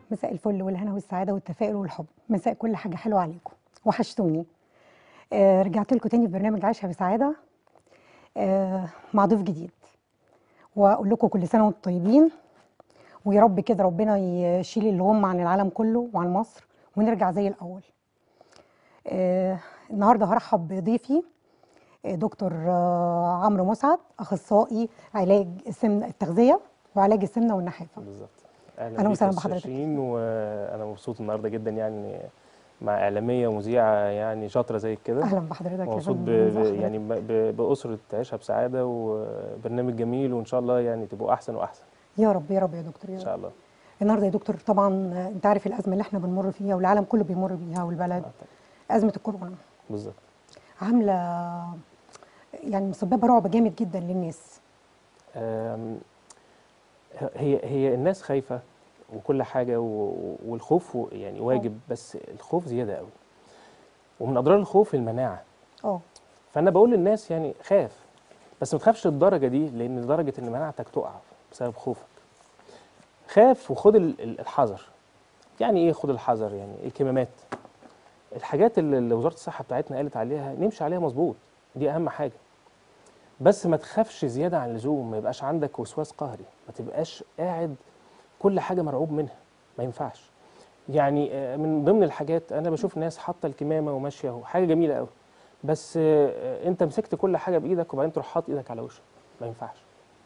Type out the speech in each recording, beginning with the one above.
مساء الفل والهنا والسعاده والتفاؤل والحب مساء كل حاجه حلوه عليكم وحشتوني آه رجعت لكم تاني في برنامج عيشها بسعاده آه مع ضيف جديد واقول لكم كل سنه وانتم طيبين ويا رب كده ربنا يشيل الغم عن العالم كله وعن مصر ونرجع زي الاول آه النهارده هرحب بضيفي آه، دكتور آه، عمرو مسعد اخصائي علاج السمنه التغذيه وعلاج السمنه والنحافه بالظبط أهلا بيك وسهلا يا أستاذ بحضرتك. شيرين وانا مبسوط النهارده جدا يعني مع اعلاميه ومذيعه يعني شاطره زي كده اهلا بحضرتك يا مبسوط ب... فندم ب... حضرتك. يعني ب... ب... باسره تعيشها بسعاده وبرنامج جميل وان شاء الله يعني تبقوا احسن واحسن يا رب يا رب يا دكتور يا ان رب شاء الله النهارده يا دكتور طبعا آه، انت عارف الازمه اللي احنا بنمر فيها والعالم كله بيمر بيها والبلد آه، طبعاً. ازمه الكورونا بالظبط عامله يعني مسببه رعب جامد جدا للناس آم، هي هي الناس خايفه وكل حاجه و... والخوف و- يعني واجب بس الخوف زياده قوي ومن اضرار الخوف المناعه اه فانا بقول للناس يعني خاف بس ما تخافش للدرجه دي لان لدرجه ان مناعتك تقع بسبب خوفك خاف وخد ال- ال- الحذر يعني ايه خد الحذر يعني الكمامات الحاجات اللي اللي وزاره الصحه بتاعتنا قالت عليها نمشي عليها مظبوط دي اهم حاجه بس ما تخافش زياده عن اللزوم ما يبقاش عندك وسواس قهري ما تبقاش قاعد كل حاجه مرعوب منها ما ينفعش يعني آه، من ضمن الحاجات انا بشوف ناس حاطه الكمامه وماشيه اهو حاجه جميله قوي بس آه، انت مسكت كل حاجه بايدك وبعدين تروح حاطط ايدك على وشك ما ينفعش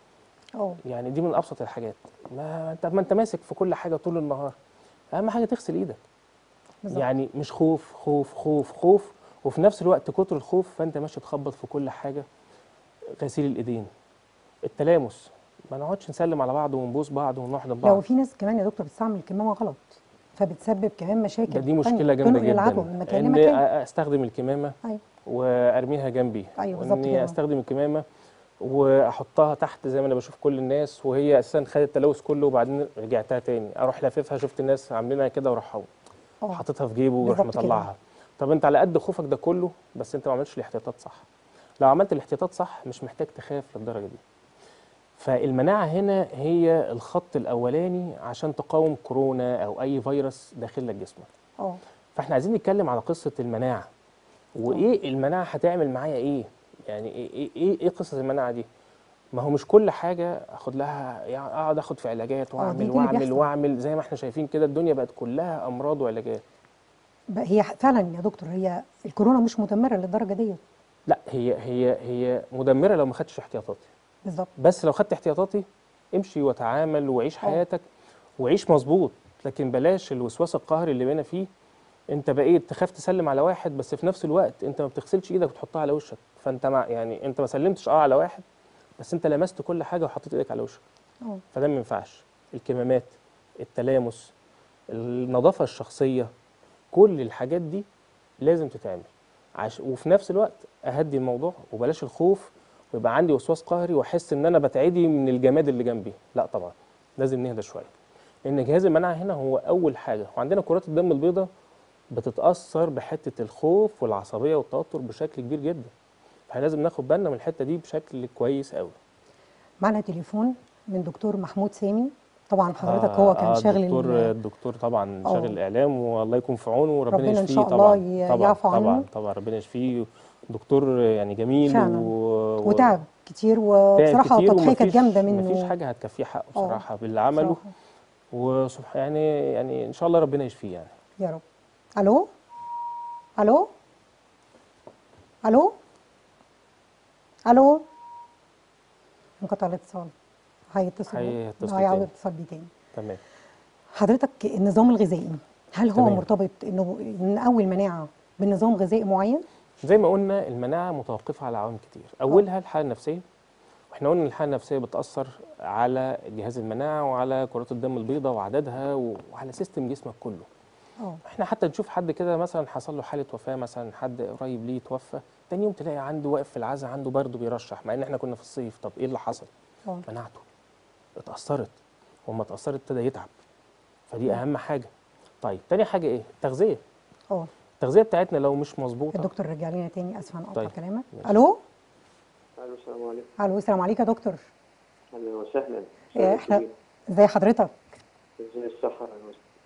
اه يعني دي من ابسط الحاجات ما انت ما انت ماسك في كل حاجه طول النهار اهم حاجه تغسل ايدك بالظبط يعني مش خوف خوف خوف خوف وفي نفس الوقت كتر الخوف فانت ماشي تخبط في كل حاجه غسيل الايدين التلامس ما نقعدش نسلم على بعض ونبوس بعض ونحضن بعض لو في ناس كمان يا دكتور بتستعمل الكمامه غلط فبتسبب كمان مشاكل ده دي تانية. مشكله جامده تنقل العدوى جدا من مكان ان لمكان استخدم الكمامه ايوه وارميها جنبي أيوة بالظبط واني كده. استخدم الكمامه واحطها تحت زي ما انا بشوف كل الناس وهي اساسا خدت التلوث كله وبعدين رجعتها تاني اروح لاففها شفت الناس عاملينها كده واروح اه حاططها في جيبه ويروح بالظبط كده. مطلعها طب انت على قد خوفك ده كله بس انت ما عملتش الاحتياطات صح لو عملت الاحتياطات صح مش محتاج تخاف للدرجه دي فالمناعه هنا هي الخط الاولاني عشان تقاوم كورونا او اي فيروس داخل لك جسمك اه فاحنا عايزين نتكلم على قصه المناعه وايه المناعه هتعمل معايا ايه يعني ايه ايه ايه, إيه قصه المناعه دي ما هو مش كل حاجه اخد لها يعني اقعد اخد في علاجات دي- واعمل دي اللي واعمل بيحصل. واعمل زي ما احنا شايفين كده الدنيا بقت كلها امراض وعلاجات بقى هي فعلا يا دكتور هي الكورونا مش مدمره للدرجه ديت لا هي هي هي مدمره لو ما خدتش احتياطاتي بالظبط بس لو خدت احتياطاتي امشي وتعامل وعيش اه. حياتك وعيش مظبوط لكن بلاش الوسواس القهري اللي بينا فيه انت بقيت تخاف تسلم على واحد بس في نفس الوقت انت ما بتغسلش ايدك وتحطها على وشك فانت مع يعني انت ما سلمتش اه على واحد بس انت لمست كل حاجه وحطيت ايدك على وشك اه فده ما ينفعش الكمامات التلامس النظافه الشخصيه كل الحاجات دي لازم تتعمل عش... وفي نفس الوقت اهدي الموضوع وبلاش الخوف ويبقى عندي وسواس قهري واحس ان انا بتعدي من الجماد اللي جنبي لا طبعا لازم نهدى شويه لان جهاز المناعه هنا هو اول حاجه وعندنا كرات الدم البيضاء بتتاثر بحته الخوف والعصبيه والتوتر بشكل كبير جدا فاحنا لازم ناخد بالنا من الحته دي بشكل كويس قوي معنا تليفون من دكتور محمود سامي طبعا حضرتك هو كان شاغل الدكتور ال- الدكتور طبعا آه. شاغل الاعلام والله يكون في عونه وربنا ربنا إن يشفيه شاء الله طبعا ي- طبعا يعفو طبعا عنه. طبعا ربنا يشفيه دكتور يعني جميل فعلا. و... و- وتعب كتير تعب وبصراحه كتير التضحيه كانت ومفيش- جامده منه مفيش حاجه هتكفيه حقه آه. بصراحه باللي عمله بصراحة. وسبحان يعني يعني ان شاء الله ربنا يشفيه يعني يا رب الو الو الو الو انقطع الاتصال هيتصل هيتصل هيعود تاني. اتصال بيه تاني تمام حضرتك النظام الغذائي هل هو تمام. مرتبط انه نقوي المناعه بنظام غذائي معين؟ زي ما قلنا المناعه متوقفه على عوامل كتير اولها الحاله النفسيه واحنا قلنا الحاله النفسيه بتاثر على جهاز المناعه وعلى كرات الدم البيضاء وعددها وعلى سيستم جسمك كله اه احنا حتى نشوف حد كده مثلا حصل له حاله وفاه مثلا حد قريب ليه توفى تاني يوم تلاقي عنده واقف في العزاء عنده برد بيرشح مع ان احنا كنا في الصيف طب ايه اللي حصل اه مناعته اتاثرت وما اتاثرت ابتدى يتعب فدي اهم حاجه طيب تاني حاجه ايه التغذيه اه التغذيه بتاعتنا لو مش مظبوطه الدكتور رجع لنا تاني اسفه هنقطع طيب. كلامك ماشي. الو الو السلام عليكم الو السلام عليكم يا دكتور اهلا وسهلا إيه، احنا ازي حضرتك ازي الصحة يا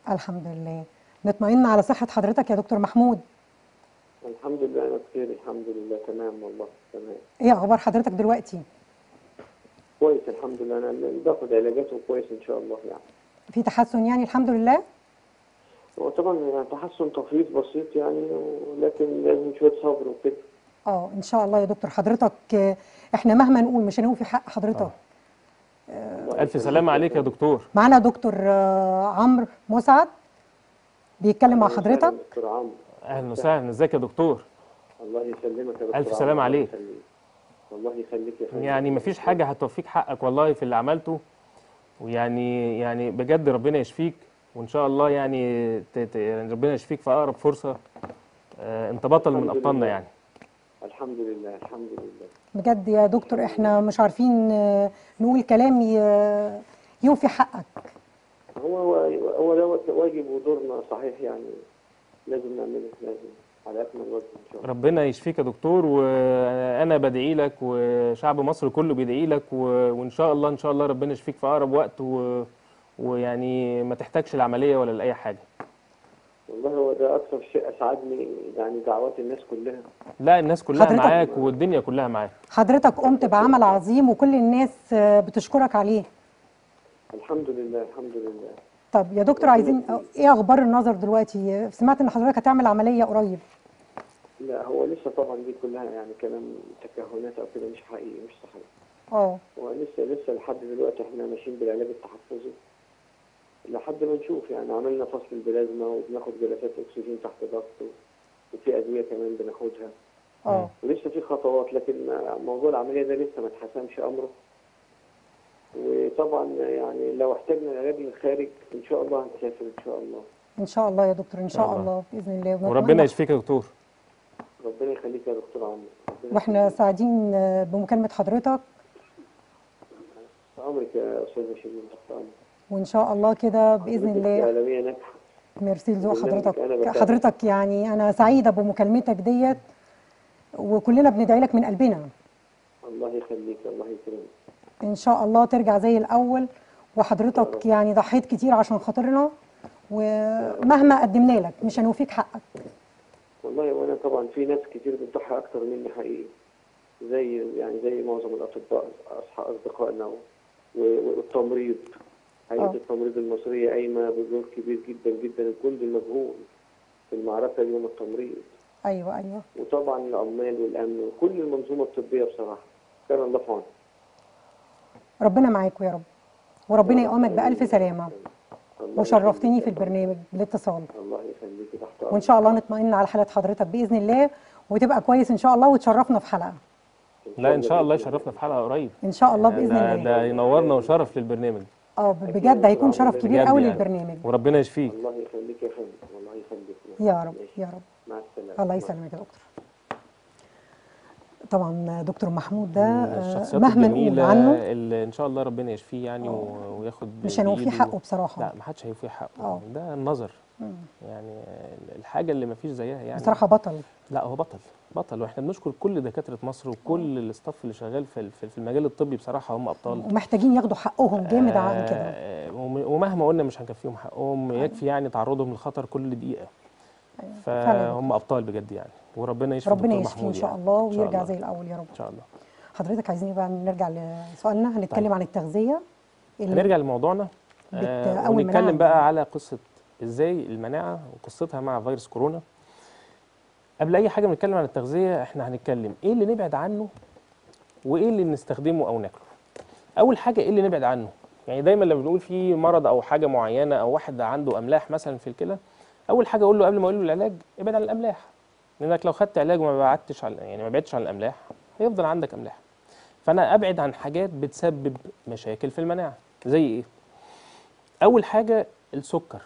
الحمد لله نطمئن على صحة حضرتك يا دكتور محمود الحمد لله انا بخير الحمد لله تمام والله تمام ايه اخبار حضرتك دلوقتي كويس الحمد لله انا باخد علاجات وكويس ان شاء الله يعني في تحسن يعني الحمد لله هو طبعا يعني تحسن طفيف بسيط يعني ولكن لازم شويه صبر وكده اه ان شاء الله يا دكتور حضرتك آه، احنا مهما نقول مش هنوفي حق حضرتك الله الف يخليك سلامه عليك يا فندم. دكتور معانا دكتور آه، عمرو مسعد بيتكلم مع أهلاً وسهلاً حضرتك دكتور عمرو اهلا وسهلا ازيك يا دكتور الله يسلمك يا دكتور ألف عمرو، سلامة الله عليك. يخليك. الله يخليك يا فندم يعني مفيش حاجه هتوفيك حقك والله في اللي عملته ويعني يعني بجد ربنا يشفيك وان شاء الله يعني ت- ت- يعني ربنا يشفيك في اقرب فرصه آه، انت بطل من الحمد ابطالنا لله. يعني الحمد لله الحمد لله بجد يا دكتور احنا مش عارفين آه، نقول كلام ي- يوفي حقك هو هو هو ده واجب ودورنا صحيح يعني لازم نعمله لازم على اكمل وجه ان شاء الله ربنا يشفيك يا دكتور وانا بدعي لك وشعب مصر كله بيدعي لك و- وان شاء الله ان شاء الله ربنا يشفيك في اقرب وقت و... ويعني ما تحتاجش العمليه ولا لاي حاجه والله هو ده اكثر شيء اسعدني يعني دعوات الناس كلها لا الناس كلها حضرتك- معاك والدنيا كلها معاك حضرتك قمت بعمل عظيم وكل الناس آه، بتشكرك عليه الحمد لله الحمد لله طب يا دكتور عايزين ايه اخبار النظر دلوقتي سمعت ان حضرتك هتعمل عملية قريب لا هو لسه طبعا دي كلها يعني كلام تكهنات او كده مش حقيقي مش صحيح اه هو لسه لسه لحد دلوقتي احنا ماشيين بالعلاج التحفظي لحد ما نشوف يعني عملنا فصل البلازما وبناخد جلسات اكسجين تحت ضغط و- وفي ادويه كمان بناخدها اه ولسه في خطوات لكن موضوع العمليه ده لسه ما اتحسمش امره وطبعا يعني لو احتاجنا العلاج من الخارج ان شاء الله هنسافر ان شاء الله ان شاء الله يا دكتور ان شاء الله. الله باذن الله ونتمنى- وربنا يشفيك يا دكتور ربنا يخليك يا دكتور عمرو ربنا واحنا يخليك. سعيدين آه، بمكالمة حضرتك عمرك يا استاذ شيرين تحت امرك وان شاء الله كده باذن حضرتك الله اعلاميه ناجحه ميرسي لذوق برنامج حضرتك أنا بتابع. حضرتك يعني انا سعيدة بمكالمتك ديت وكلنا بندعي لك من قلبنا الله يخليك الله يكرمك ان شاء الله ترجع زي الاول وحضرتك يعني ضحيت كتير عشان خاطرنا ومهما قدمنا لك مش هنوفيك حقك والله وانا طبعا في ناس كتير بتضحي اكتر مني حقيقي زي يعني زي معظم الاطباء اصحاب اصدقائنا و- و- والتمريض هيئه آه. التمريض المصريه قايمه بدور كبير جدا جدا الجند المجهول في المعركه اليوم التمريض ايوه ايوه وطبعا العمال والامن وكل المنظومه الطبيه بصراحه كان الله في عونك ربنا معاكم يا رب وربنا يقومك بألف سلامة الله وشرفتني يخليك في يا رب. بالاتصال بالاتصال الله يخليك تحت وان امرك شاء الله نطمئن على حالة حضرتك باذن الله وتبقى كويس ان شاء الله وتشرفنا في حلقة لا ان شاء الله يشرفنا في حلقه قريب ان شاء الله ده- باذن ده, الله ده ينورنا وشرف للبرنامج اه بجد هيكون شرف كبير بجد قوي يعني. للبرنامج وربنا يشفيك الله يخليك يا فندم الله يخليك يا رب ماشي. يا رب مع السلامه الله يسلمك يا دكتور طبعا دكتور محمود ده من آه، الشخصيات مهما نقول الجميله عنه اللي ان شاء الله ربنا يشفيه يعني و- وياخد مش هنوفيه بإيده. حقه بصراحة. لا ما حدش هيوفيه حقه آه. ده النظر يعني الحاجه اللي ما فيش زيها يعني بصراحة بطل لا هو بطل بطل واحنا بنشكر كل دكاتره مصر وكل الاستاف اللي شغال في في في المجال الطبي بصراحه هم ابطال ومحتاجين ياخدوا حقهم جامد عن كده آه، وم- ومهما قلنا مش هنكفيهم حقهم يكفي يعني تعرضهم للخطر كل دقيقه فعلا. فهم ابطال بجد يعني وربنا يشفي ربنا الدكتور يشفيه ان محمود شاء يعني. الله إن شاء ويرجع الله. زي الاول يا رب ان شاء الله حضرتك عايزين بقى نرجع لسؤالنا هنتكلم طيب. عن التغذية اللي هنرجع لموضوعنا بت- آه أول مناعة. ونتكلم بقى على قصه ازاي المناعه وقصتها مع فيروس كورونا قبل اي حاجه بنتكلم عن التغذيه احنا هنتكلم ايه اللي نبعد عنه وايه اللي نستخدمه او ناكله اول حاجه ايه اللي نبعد عنه يعني دايما لما بنقول في مرض او حاجه معينه او واحد عنده املاح مثلا في الكلى اول حاجه اقول له قبل ما اقول له العلاج ابعد عن الاملاح لانك لو خدت علاج وما بعدتش عن يعني ما بعدتش عن الاملاح هيفضل عندك املاح فانا ابعد عن حاجات بتسبب مشاكل في المناعه زي ايه اول حاجه السكر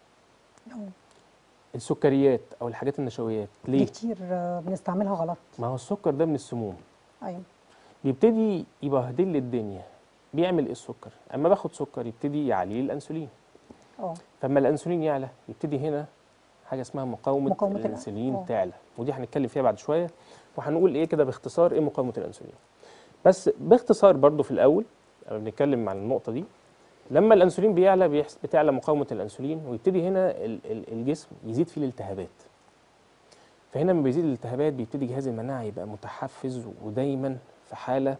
السكريات او الحاجات النشويات دي ليه كتير آه، بنستعملها غلط ما هو السكر ده من السموم ايوه بيبتدي يبهدل لي الدنيا بيعمل ايه السكر اما باخد سكر يبتدي يعلي لي الانسولين اه فاما الانسولين يعلى يبتدي هنا حاجه اسمها مقاومه, مقاومة الأ- الانسولين آه. تعلى ودي هنتكلم فيها بعد شويه وهنقول ايه كده باختصار ايه مقاومه الانسولين بس باختصار برضو في الاول لما بنتكلم عن النقطه دي لما الانسولين بيعلى بيحس بتعلى مقاومه الانسولين ويبتدي هنا ال- ال- الجسم يزيد فيه الالتهابات فهنا لما بيزيد الالتهابات بيبتدي جهاز المناعه يبقى متحفز ودايما في حاله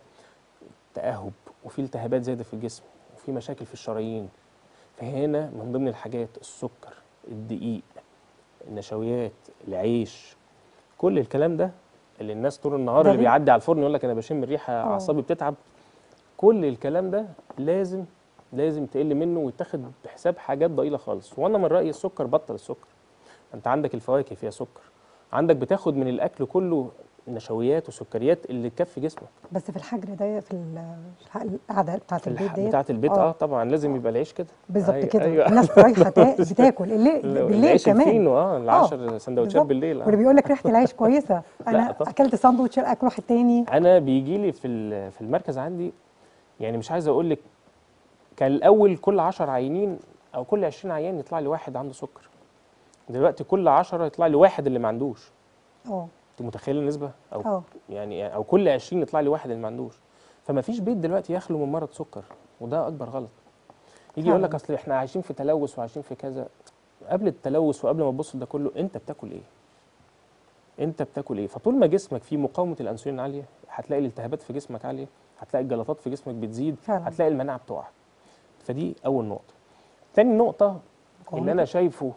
تاهب وفي التهابات زايده في الجسم وفي مشاكل في الشرايين فهنا من ضمن الحاجات السكر الدقيق النشويات العيش كل الكلام ده اللي الناس طول النهار ده اللي غير- بيعدي على الفرن يقول لك انا بشم الريحه آه. اعصابي بتتعب كل الكلام ده لازم لازم تقل منه ويتاخد بحساب حاجات ضئيله خالص وانا من رايي السكر بطل السكر انت عندك الفواكه فيها سكر عندك بتاخد من الاكل كله نشويات وسكريات اللي تكفي جسمك بس في الحجر ده في ال- في القعده بتاعت في البيت الح... ديت بتاعه البيت اه, طبعا لازم يبقى العيش كده بالظبط أيوة، كده أيوة. الناس رايحه تا- بتاكل الليل بالليل العيش كمان الفينو اه العشر سندوتشات بالظبط. بالليل واللي آه. بيقول لك ريحه العيش كويسه لا انا طبعا. اكلت ساندوتش اكل واحد تاني انا بيجي لي في ال- في المركز عندي يعني مش عايز اقول لك كان الاول كل 10 عيانين او كل 20 عيان يطلع لي واحد عنده سكر دلوقتي كل 10 يطلع لي واحد اللي ما عندوش اه انت متخيل النسبه او اه يعني او كل 20 يطلع لي واحد اللي ما عندوش فما فيش بيت دلوقتي يخلو من مرض سكر وده اكبر غلط يجي يقول لك فعلاً. اصل احنا عايشين في تلوث وعايشين في كذا قبل التلوث وقبل ما تبص ده كله انت بتاكل ايه انت بتاكل ايه فطول ما جسمك فيه مقاومه الانسولين عاليه هتلاقي الالتهابات في جسمك عاليه هتلاقي الجلطات في جسمك بتزيد فعلاً. هتلاقي المناعه بتقع فدي اول نقطه تاني نقطه اللي انا شايفه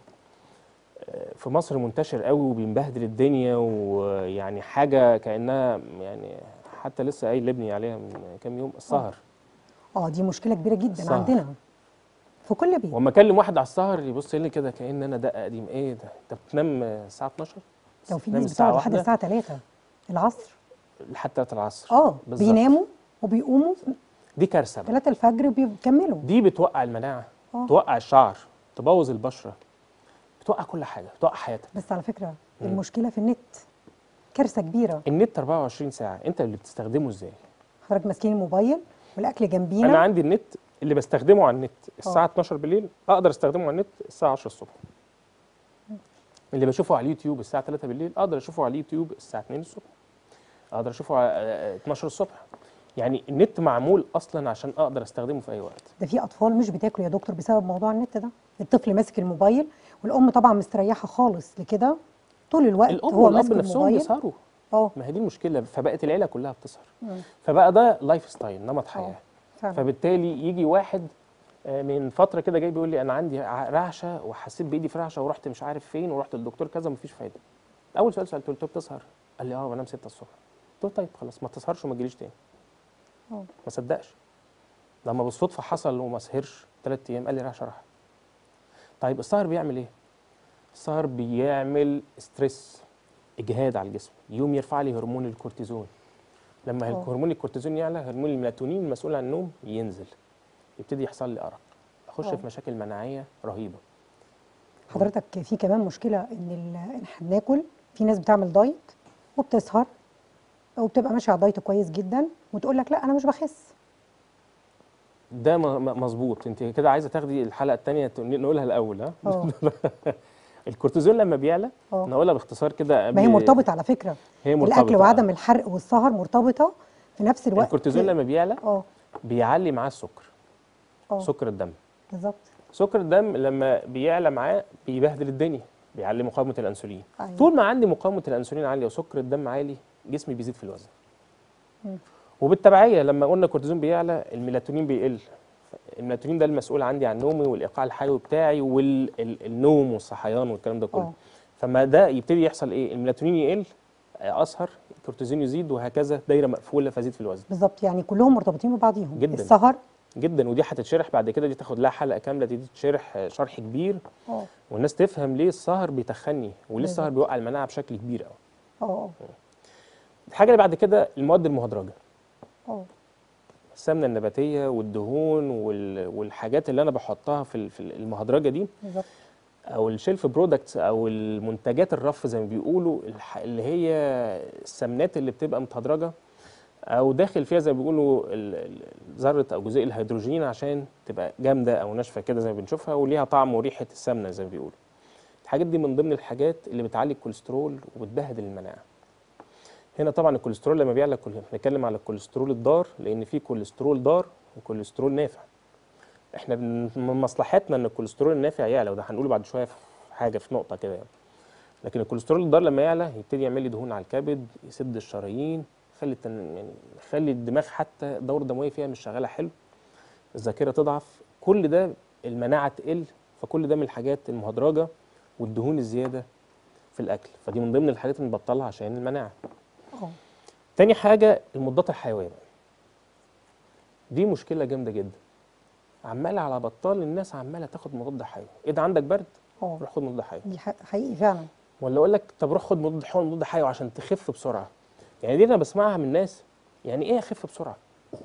آه، في مصر منتشر قوي وبينبهدل الدنيا ويعني حاجه كانها يعني حتى لسه قايل لابني عليها من كام يوم السهر اه دي مشكله كبيره جدا السهر. عندنا في كل بيت واما اكلم واحد على السهر يبص لي كده كان انا دقه قديم ايه ده انت بتنام الساعه 12 لو في بتنام ناس الساعة بتقعد لحد واحدة الساعه 3 العصر لحد 3 العصر اه بالظبط. بيناموا وبيقوموا دي كارثه بقى. 3 الفجر بيكملوا دي بتوقع المناعه آه. توقع الشعر تبوظ البشره بتوقع كل حاجه بتوقع حياتك بس على فكره مم. المشكله في النت كارثه كبيره النت 24 ساعه انت اللي بتستخدمه ازاي حضرتك ماسكين الموبايل والاكل جنبينا انا عندي النت اللي بستخدمه على النت الساعه آه. 12 بالليل اقدر استخدمه على النت الساعه 10 الصبح اللي بشوفه على اليوتيوب الساعه 3 بالليل اقدر اشوفه على اليوتيوب الساعه 2 الصبح اقدر اشوفه على آه، 12 الصبح يعني النت معمول اصلا عشان اقدر استخدمه في اي وقت ده في اطفال مش بتاكل يا دكتور بسبب موضوع النت ده الطفل ماسك الموبايل والام طبعا مستريحه خالص لكده طول الوقت الام هو ماسك والاب نفسهم الموبايل بيسهروا اه ما هي دي المشكله فبقت العيله كلها بتسهر مم. فبقى ده لايف ستايل نمط حياه آه، فعلا فبالتالي يجي واحد آه، من فتره كده جاي بيقول لي انا عندي ع- رعشه وحسيت بايدي في رعشه ورحت مش عارف فين ورحت للدكتور كذا مفيش فايده اول سؤال سالته قلت له بتسهر قال لي اه بنام 6 الصبح قلت له طيب خلاص ما تسهرش وما تجيليش تاني اه ما صدقش لما بالصدفه حصل وما سهرش ثلاث ايام قال لي رعشه راحت طيب السهر بيعمل ايه السهر بيعمل ستريس اجهاد على الجسم يوم يرفع لي هرمون الكورتيزون لما آه. هرمون الكورتيزون يعلى هرمون الميلاتونين المسؤول عن النوم ينزل يبتدي يحصل لي ارق اخش آه. في مشاكل مناعيه رهيبه حضرتك في كمان مشكله ان ال- إن احنا بناكل في ناس بتعمل دايت وبتسهر وبتبقى ماشيه على الدايت كويس جدا وتقول لك لا انا مش بخس ده م- م- مظبوط انت كده عايزه تاخدي الحلقه الثانيه نقولها الاول ها اه الكورتيزون لما بيعلى اه نقولها باختصار كده ما هي قبل- مرتبطه على فكره هي مرتبطه الاكل وعدم الحرق والسهر مرتبطه في نفس الوقت الكورتيزون لما بيعلى اه بيعلي معاه السكر اه سكر الدم بالظبط سكر الدم لما بيعلى معاه بيبهدل الدنيا بيعلي مقاومه الانسولين أيوة. طول ما عندي مقاومه الانسولين عاليه وسكر الدم عالي جسمي بيزيد في الوزن مم. وبالتبعيه لما قلنا الكورتيزون بيعلى الميلاتونين بيقل الميلاتونين ده المسؤول عندي عن نومي والايقاع الحيوي بتاعي والنوم والصحيان والكلام ده كله اه فما ده يبتدي يحصل ايه الميلاتونين يقل اسهر الكورتيزون يزيد وهكذا دايره مقفوله فازيد في الوزن بالظبط يعني كلهم مرتبطين ببعضيهم جداً. السهر جدا ودي هتتشرح بعد كده دي تاخد لها حلقه كامله دي تتشرح شرح كبير اه والناس تفهم ليه السهر بيتخني وليه بالظبط. السهر بيوقع المناعه بشكل كبير قوي اه الحاجه اللي بعد كده المواد المهدرجه اه السمنه النباتيه والدهون وال- والحاجات اللي انا بحطها في ال- في المهدرجه دي بالظبط او الشيلف برودكتس او المنتجات الرف زي ما بيقولوا الح- اللي هي السمنات اللي بتبقى متهدرجه او داخل فيها زي ما بيقولوا ال- ال- ذره او جزيء الهيدروجين عشان تبقى جامده او ناشفه كده زي ما بنشوفها وليها طعم وريحه السمنه زي ما بيقولوا الحاجات دي من ضمن الحاجات اللي بتعلي الكوليسترول وبتبهدل المناعه هنا طبعا الكوليسترول لما بيعلى كل- بنتكلم على الكوليسترول الضار لان في كوليسترول ضار وكوليسترول نافع احنا بن- من مصلحتنا ان الكوليسترول النافع يعلى وده هنقوله بعد شويه في حاجه في نقطه كده يعني. لكن الكوليسترول الضار لما يعلى يبتدي يعمل لي دهون على الكبد يسد الشرايين يخلي التن... يعني يخلي الدماغ حتى الدوره الدمويه فيها مش شغاله حلو الذاكره تضعف كل ده المناعه تقل فكل ده من الحاجات المهدرجه والدهون الزياده في الاكل فدي من ضمن الحاجات اللي نبطلها عشان المناعه اه تاني حاجه المضادات الحيويه بقى دي مشكله جامده جدا عماله على بطال الناس عماله تاخد مضاد حيوي ايه ده عندك برد اه روح خد مضاد حيوي دي ح- حقيقي فعلا ولا اقول لك طب روح خد مضاد حيوي مضاد حيوي عشان تخف بسرعه يعني دي انا بسمعها من ناس يعني ايه اخف بسرعه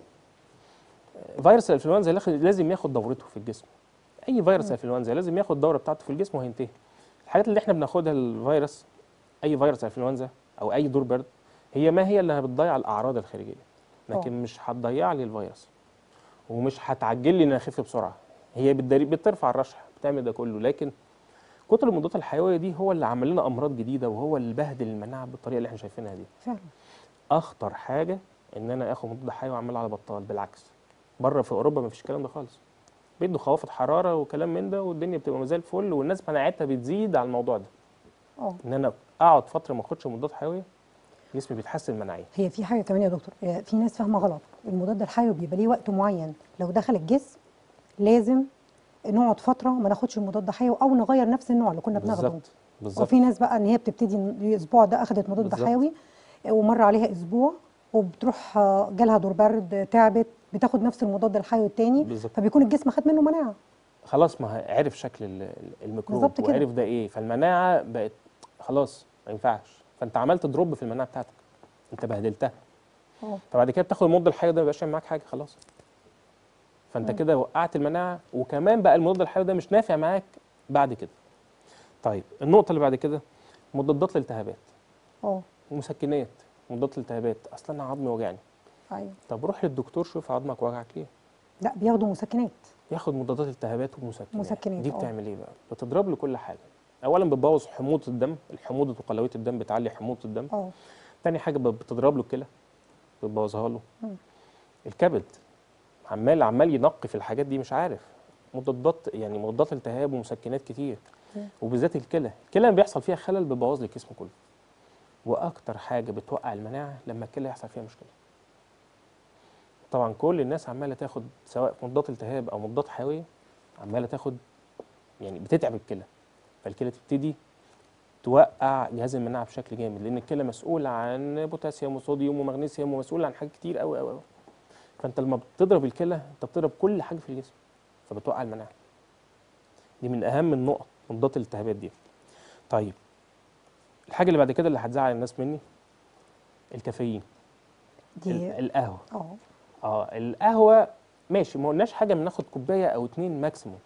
آه، فيروس الانفلونزا لاخ- لازم ياخد دورته في الجسم اي فيروس انفلونزا لازم ياخد الدوره بتاعته في الجسم وهينتهي الحاجات اللي احنا بناخدها الفيروس اي فيروس انفلونزا او اي دور برد هي ما هي اللي بتضيع الاعراض الخارجيه لكن مش هتضيع لي الفيروس ومش هتعجل لي ان أنا اخف بسرعه هي بالدري- بترفع الرشح بتعمل ده كله لكن كتر المضادات الحيويه دي هو اللي عمل لنا امراض جديده وهو اللي بهدل المناعه بالطريقه اللي احنا شايفينها دي فعلا اخطر حاجه ان انا اخد مضاد حيوي عمال على بطال بالعكس بره في اوروبا ما فيش الكلام ده خالص بيدوا خوافض حراره وكلام من ده والدنيا بتبقى زي الفل والناس مناعتها بتزيد على الموضوع ده اه ان انا اقعد فتره ما اخدش مضاد حيوي جسمي بيتحسن مناعيا هي في حاجه كمان يا دكتور آه، في ناس فاهمه غلط المضاد الحيوي بيبقى ليه وقت معين لو دخل الجسم لازم نقعد فتره ما ناخدش المضاد حيوي او نغير نفس النوع اللي كنا بناخده بالظبط بالظبط وفي ناس بقى ان هي بتبتدي الاسبوع ده اخذت مضاد بالظبط. حيوي آه، ومر عليها اسبوع وبتروح آه، جالها دور برد آه، تعبت بتاخد نفس المضاد الحيوي التاني بالظبط. فبيكون الجسم خد منه مناعه خلاص ما ه- عرف شكل ال- ال- الميكروب بالظبط كده. وعرف ده ايه فالمناعه بقت خلاص ما ينفعش فانت عملت دروب في المناعه بتاعتك انت بهدلتها اه فبعد كده بتاخد المضاد الحيوي ده ما بيبقاش يعمل معاك حاجه خلاص فانت كده وقعت المناعه وكمان بقى المضاد الحيوي ده مش نافع معاك بعد كده طيب النقطه اللي بعد كده مضادات الالتهابات اه ومسكنات مضادات الالتهابات اصلا انا عظمي وجعني ايوه طب روح للدكتور شوف عظمك وجعك ليه لا بياخدوا مسكنات ياخد مضادات التهابات ومسكنات مسكنات، دي آه. بتعمل ايه بقى بتضرب له كل حاجه اولا بتبوظ حموضه الدم الحموضه وقلويه الدم بتعلي حموضه الدم اه تاني حاجه ب- بتضرب له الكلى بتبوظها له مم. الكبد عمال عمال ينقي في الحاجات دي مش عارف مضادات يعني مضادات التهاب ومسكنات كتير مم. وبالذات الكلى الكلى لما بيحصل فيها خلل بيبوظ لي الجسم كله واكتر حاجه بتوقع المناعه لما الكلى يحصل فيها مشكله طبعا كل الناس عماله تاخد سواء مضادات التهاب او مضادات حيويه عماله تاخد يعني بتتعب الكلى فالكلى تبتدي توقع جهاز المناعه بشكل جامد لان الكلى مسؤوله عن بوتاسيوم وصوديوم ومغنيسيوم ومسؤول عن حاجات كتير قوي قوي قوي فانت لما بتضرب الكلى انت بتضرب كل حاجه في الجسم فبتوقع المناعه دي من اهم النقط مضادات الالتهابات دي طيب الحاجه اللي بعد كده اللي هتزعل الناس مني الكافيين دي ال- القهوه اه اه القهوه ماشي ما قلناش حاجه بناخد كوبايه او اتنين ماكسيموم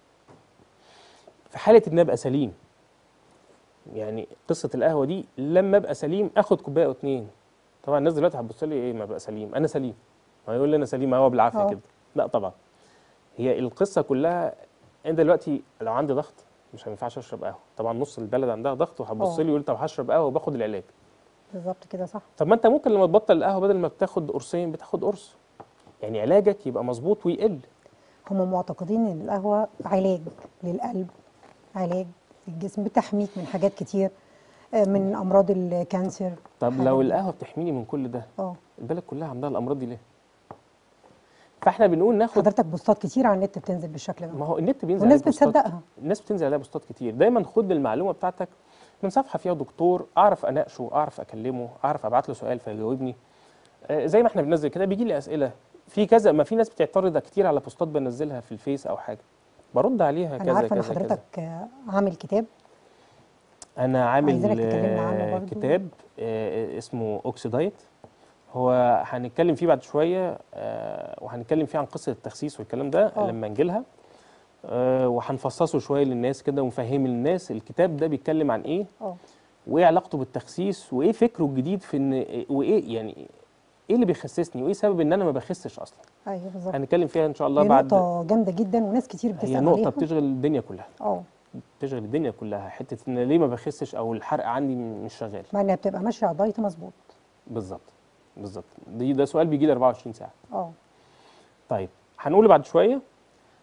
في حاله ان ابقى سليم يعني قصه القهوه دي لما ابقى سليم اخد كوبايه او اتنين طبعا الناس دلوقتي هتبص لي ايه ما ابقى سليم انا سليم ما يقول لي انا سليم هو بالعافيه آه. كده لا طبعا هي القصه كلها انت دلوقتي لو عندي ضغط مش هينفعش اشرب قهوه طبعا نص البلد عندها ضغط وهتبص آه. لي يقول طب هشرب قهوه وباخد العلاج بالظبط كده صح طب ما انت ممكن لما تبطل القهوه بدل ما بتاخد قرصين بتاخد قرص يعني علاجك يبقى مظبوط ويقل هم معتقدين ان القهوه علاج للقلب علاج للجسم بتحميك من حاجات كتير آه، من امراض الكانسر طب حاجات لو دي. القهوه بتحميني من كل ده اه البلد كلها عندها الامراض دي ليه فاحنا بنقول ناخد حضرتك بوستات كتير على النت بتنزل بالشكل ده ما هو النت بينزل والناس عليه بوستات- بتصدقها. الناس بتنزل عليها بوستات كتير دايما خد المعلومه بتاعتك من صفحه فيها دكتور اعرف اناقشه اعرف اكلمه اعرف ابعت له سؤال فيجاوبني آه، زي ما احنا بننزل كده بيجي لي اسئله في كذا ما في ناس بتعترض كتير على بوستات بنزلها في الفيس او حاجه برد عليها انا كذا عارفه ان كذا كذا حضرتك آه، عامل كتاب انا عامل عايزينك تكلمنا عنه آه، برضو. كتاب آه، اسمه اوكسيدايت هو هنتكلم فيه بعد شويه آه، وهنتكلم فيه عن قصه التخسيس والكلام ده آه. لما نجيلها آه، وهنفصصه شويه للناس كده ونفهم للناس الكتاب ده بيتكلم عن ايه اه وايه علاقته بالتخسيس وايه فكره الجديد في ان وايه يعني ايه اللي بيخسسني وايه سبب ان انا ما بخسش اصلا ايوه بالظبط هنتكلم فيها ان شاء الله هي بعد نقطه جامده جدا وناس كتير بتسال هي نقطه عليها بتشغل الدنيا كلها اه بتشغل الدنيا كلها حته ان ليه ما بخسش او الحرق عندي مش شغال مع انها بتبقى ماشيه على دايت مظبوط بالظبط بالظبط دي ده سؤال بيجي لي 24 ساعه اه طيب هنقول بعد شويه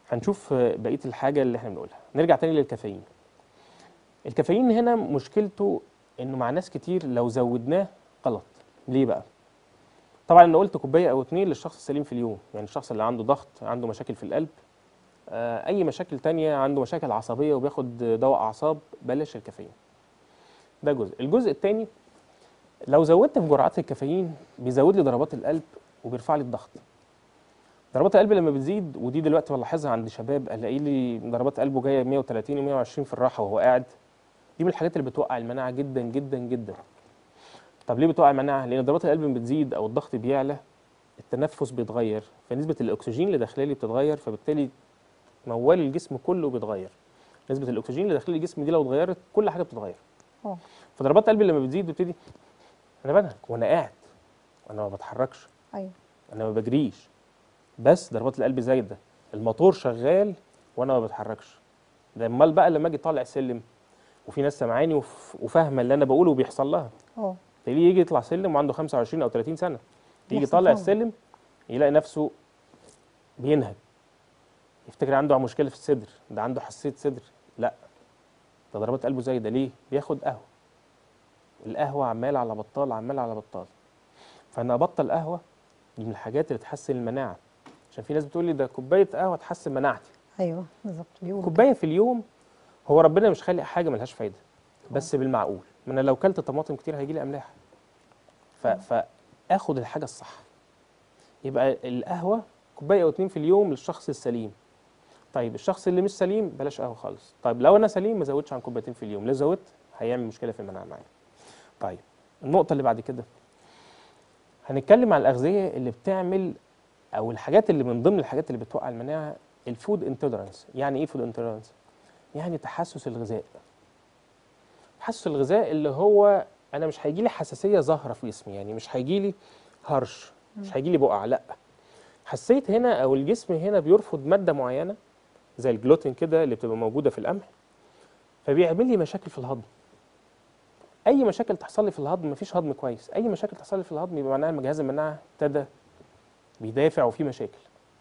هنشوف آه، بقيه الحاجه اللي احنا بنقولها نرجع تاني للكافيين الكافيين هنا مشكلته انه مع ناس كتير لو زودناه غلط ليه بقى طبعا انا قلت كوبايه او اتنين للشخص السليم في اليوم يعني الشخص اللي عنده ضغط عنده مشاكل في القلب آه، اي مشاكل تانية عنده مشاكل عصبيه وبياخد دواء اعصاب بلاش الكافيين ده جزء الجزء التاني لو زودت في جرعات الكافيين بيزود لي ضربات القلب وبيرفع لي الضغط ضربات القلب لما بتزيد ودي دلوقتي بلاحظها عند شباب الاقي لي ضربات قلبه جايه 130 و120 في الراحه وهو قاعد دي من الحاجات اللي بتوقع المناعه جدا جدا جدا طب ليه بتوقع المناعه لان ضربات القلب لما بتزيد او الضغط بيعلى التنفس بيتغير فنسبه الاكسجين اللي داخله لي بتتغير فبالتالي موال الجسم كله بيتغير نسبه الاكسجين اللي داخل الجسم دي لو اتغيرت كل حاجه بتتغير اه فضربات قلبي لما بتزيد بتبتدي انا بنهج وانا قاعد وانا ما بتحركش ايوه انا ما بجريش بس ضربات القلب زايده الموتور شغال وانا ما بتحركش ده امال بقى لما اجي طالع سلم وفي ناس سامعاني وف- وفاهمه اللي انا بقوله وبيحصل لها اه تلاقيه يجي يطلع سلم وعنده 25 او 30 سنه يجي بيحصل طالع فعلا. السلم يلاقي نفسه بينهج يفتكر عنده مشكله في الصدر ده عنده حساسيه صدر لا ده ضربات قلبه زايده ليه بياخد قهوه القهوه عمال على بطال عمال على بطال فانا ابطل قهوه دي من الحاجات اللي تحسن المناعه عشان في ناس بتقول لي ده كوبايه قهوه تحسن مناعتي ايوه بالظبط بيقولوا كده. كوبايه في اليوم هو ربنا مش خالق حاجه ملهاش فايده بس بالمعقول ما انا لو كلت طماطم كتير هيجي لي املاح ف... فاخد الحاجه الصح يبقى القهوه كوبايه او اتنين في اليوم للشخص السليم طيب الشخص اللي مش سليم بلاش قهوه خالص طيب لو انا سليم ما زودش عن كوبايتين في اليوم لو زودت هيعمل مشكله في المناعه معايا طيب النقطه اللي بعد كده هنتكلم عن الاغذيه اللي بتعمل او الحاجات اللي من ضمن الحاجات اللي بتوقع المناعه الفود انتولرانس يعني ايه فود انتولرانس يعني تحسس الغذاء تحسس الغذاء اللي هو انا مش هيجي لي حساسيه ظاهره في جسمي يعني مش هيجي لي هرش مش هيجي لي بقع لا حسيت هنا او الجسم هنا بيرفض ماده معينه زي الجلوتين كده اللي بتبقى موجوده في القمح فبيعمل لي مشاكل في الهضم اي مشاكل تحصل لي في الهضم مفيش هضم كويس اي مشاكل تحصل لي في الهضم يبقى معناها ان جهاز المناعه ابتدى بيدافع وفي مشاكل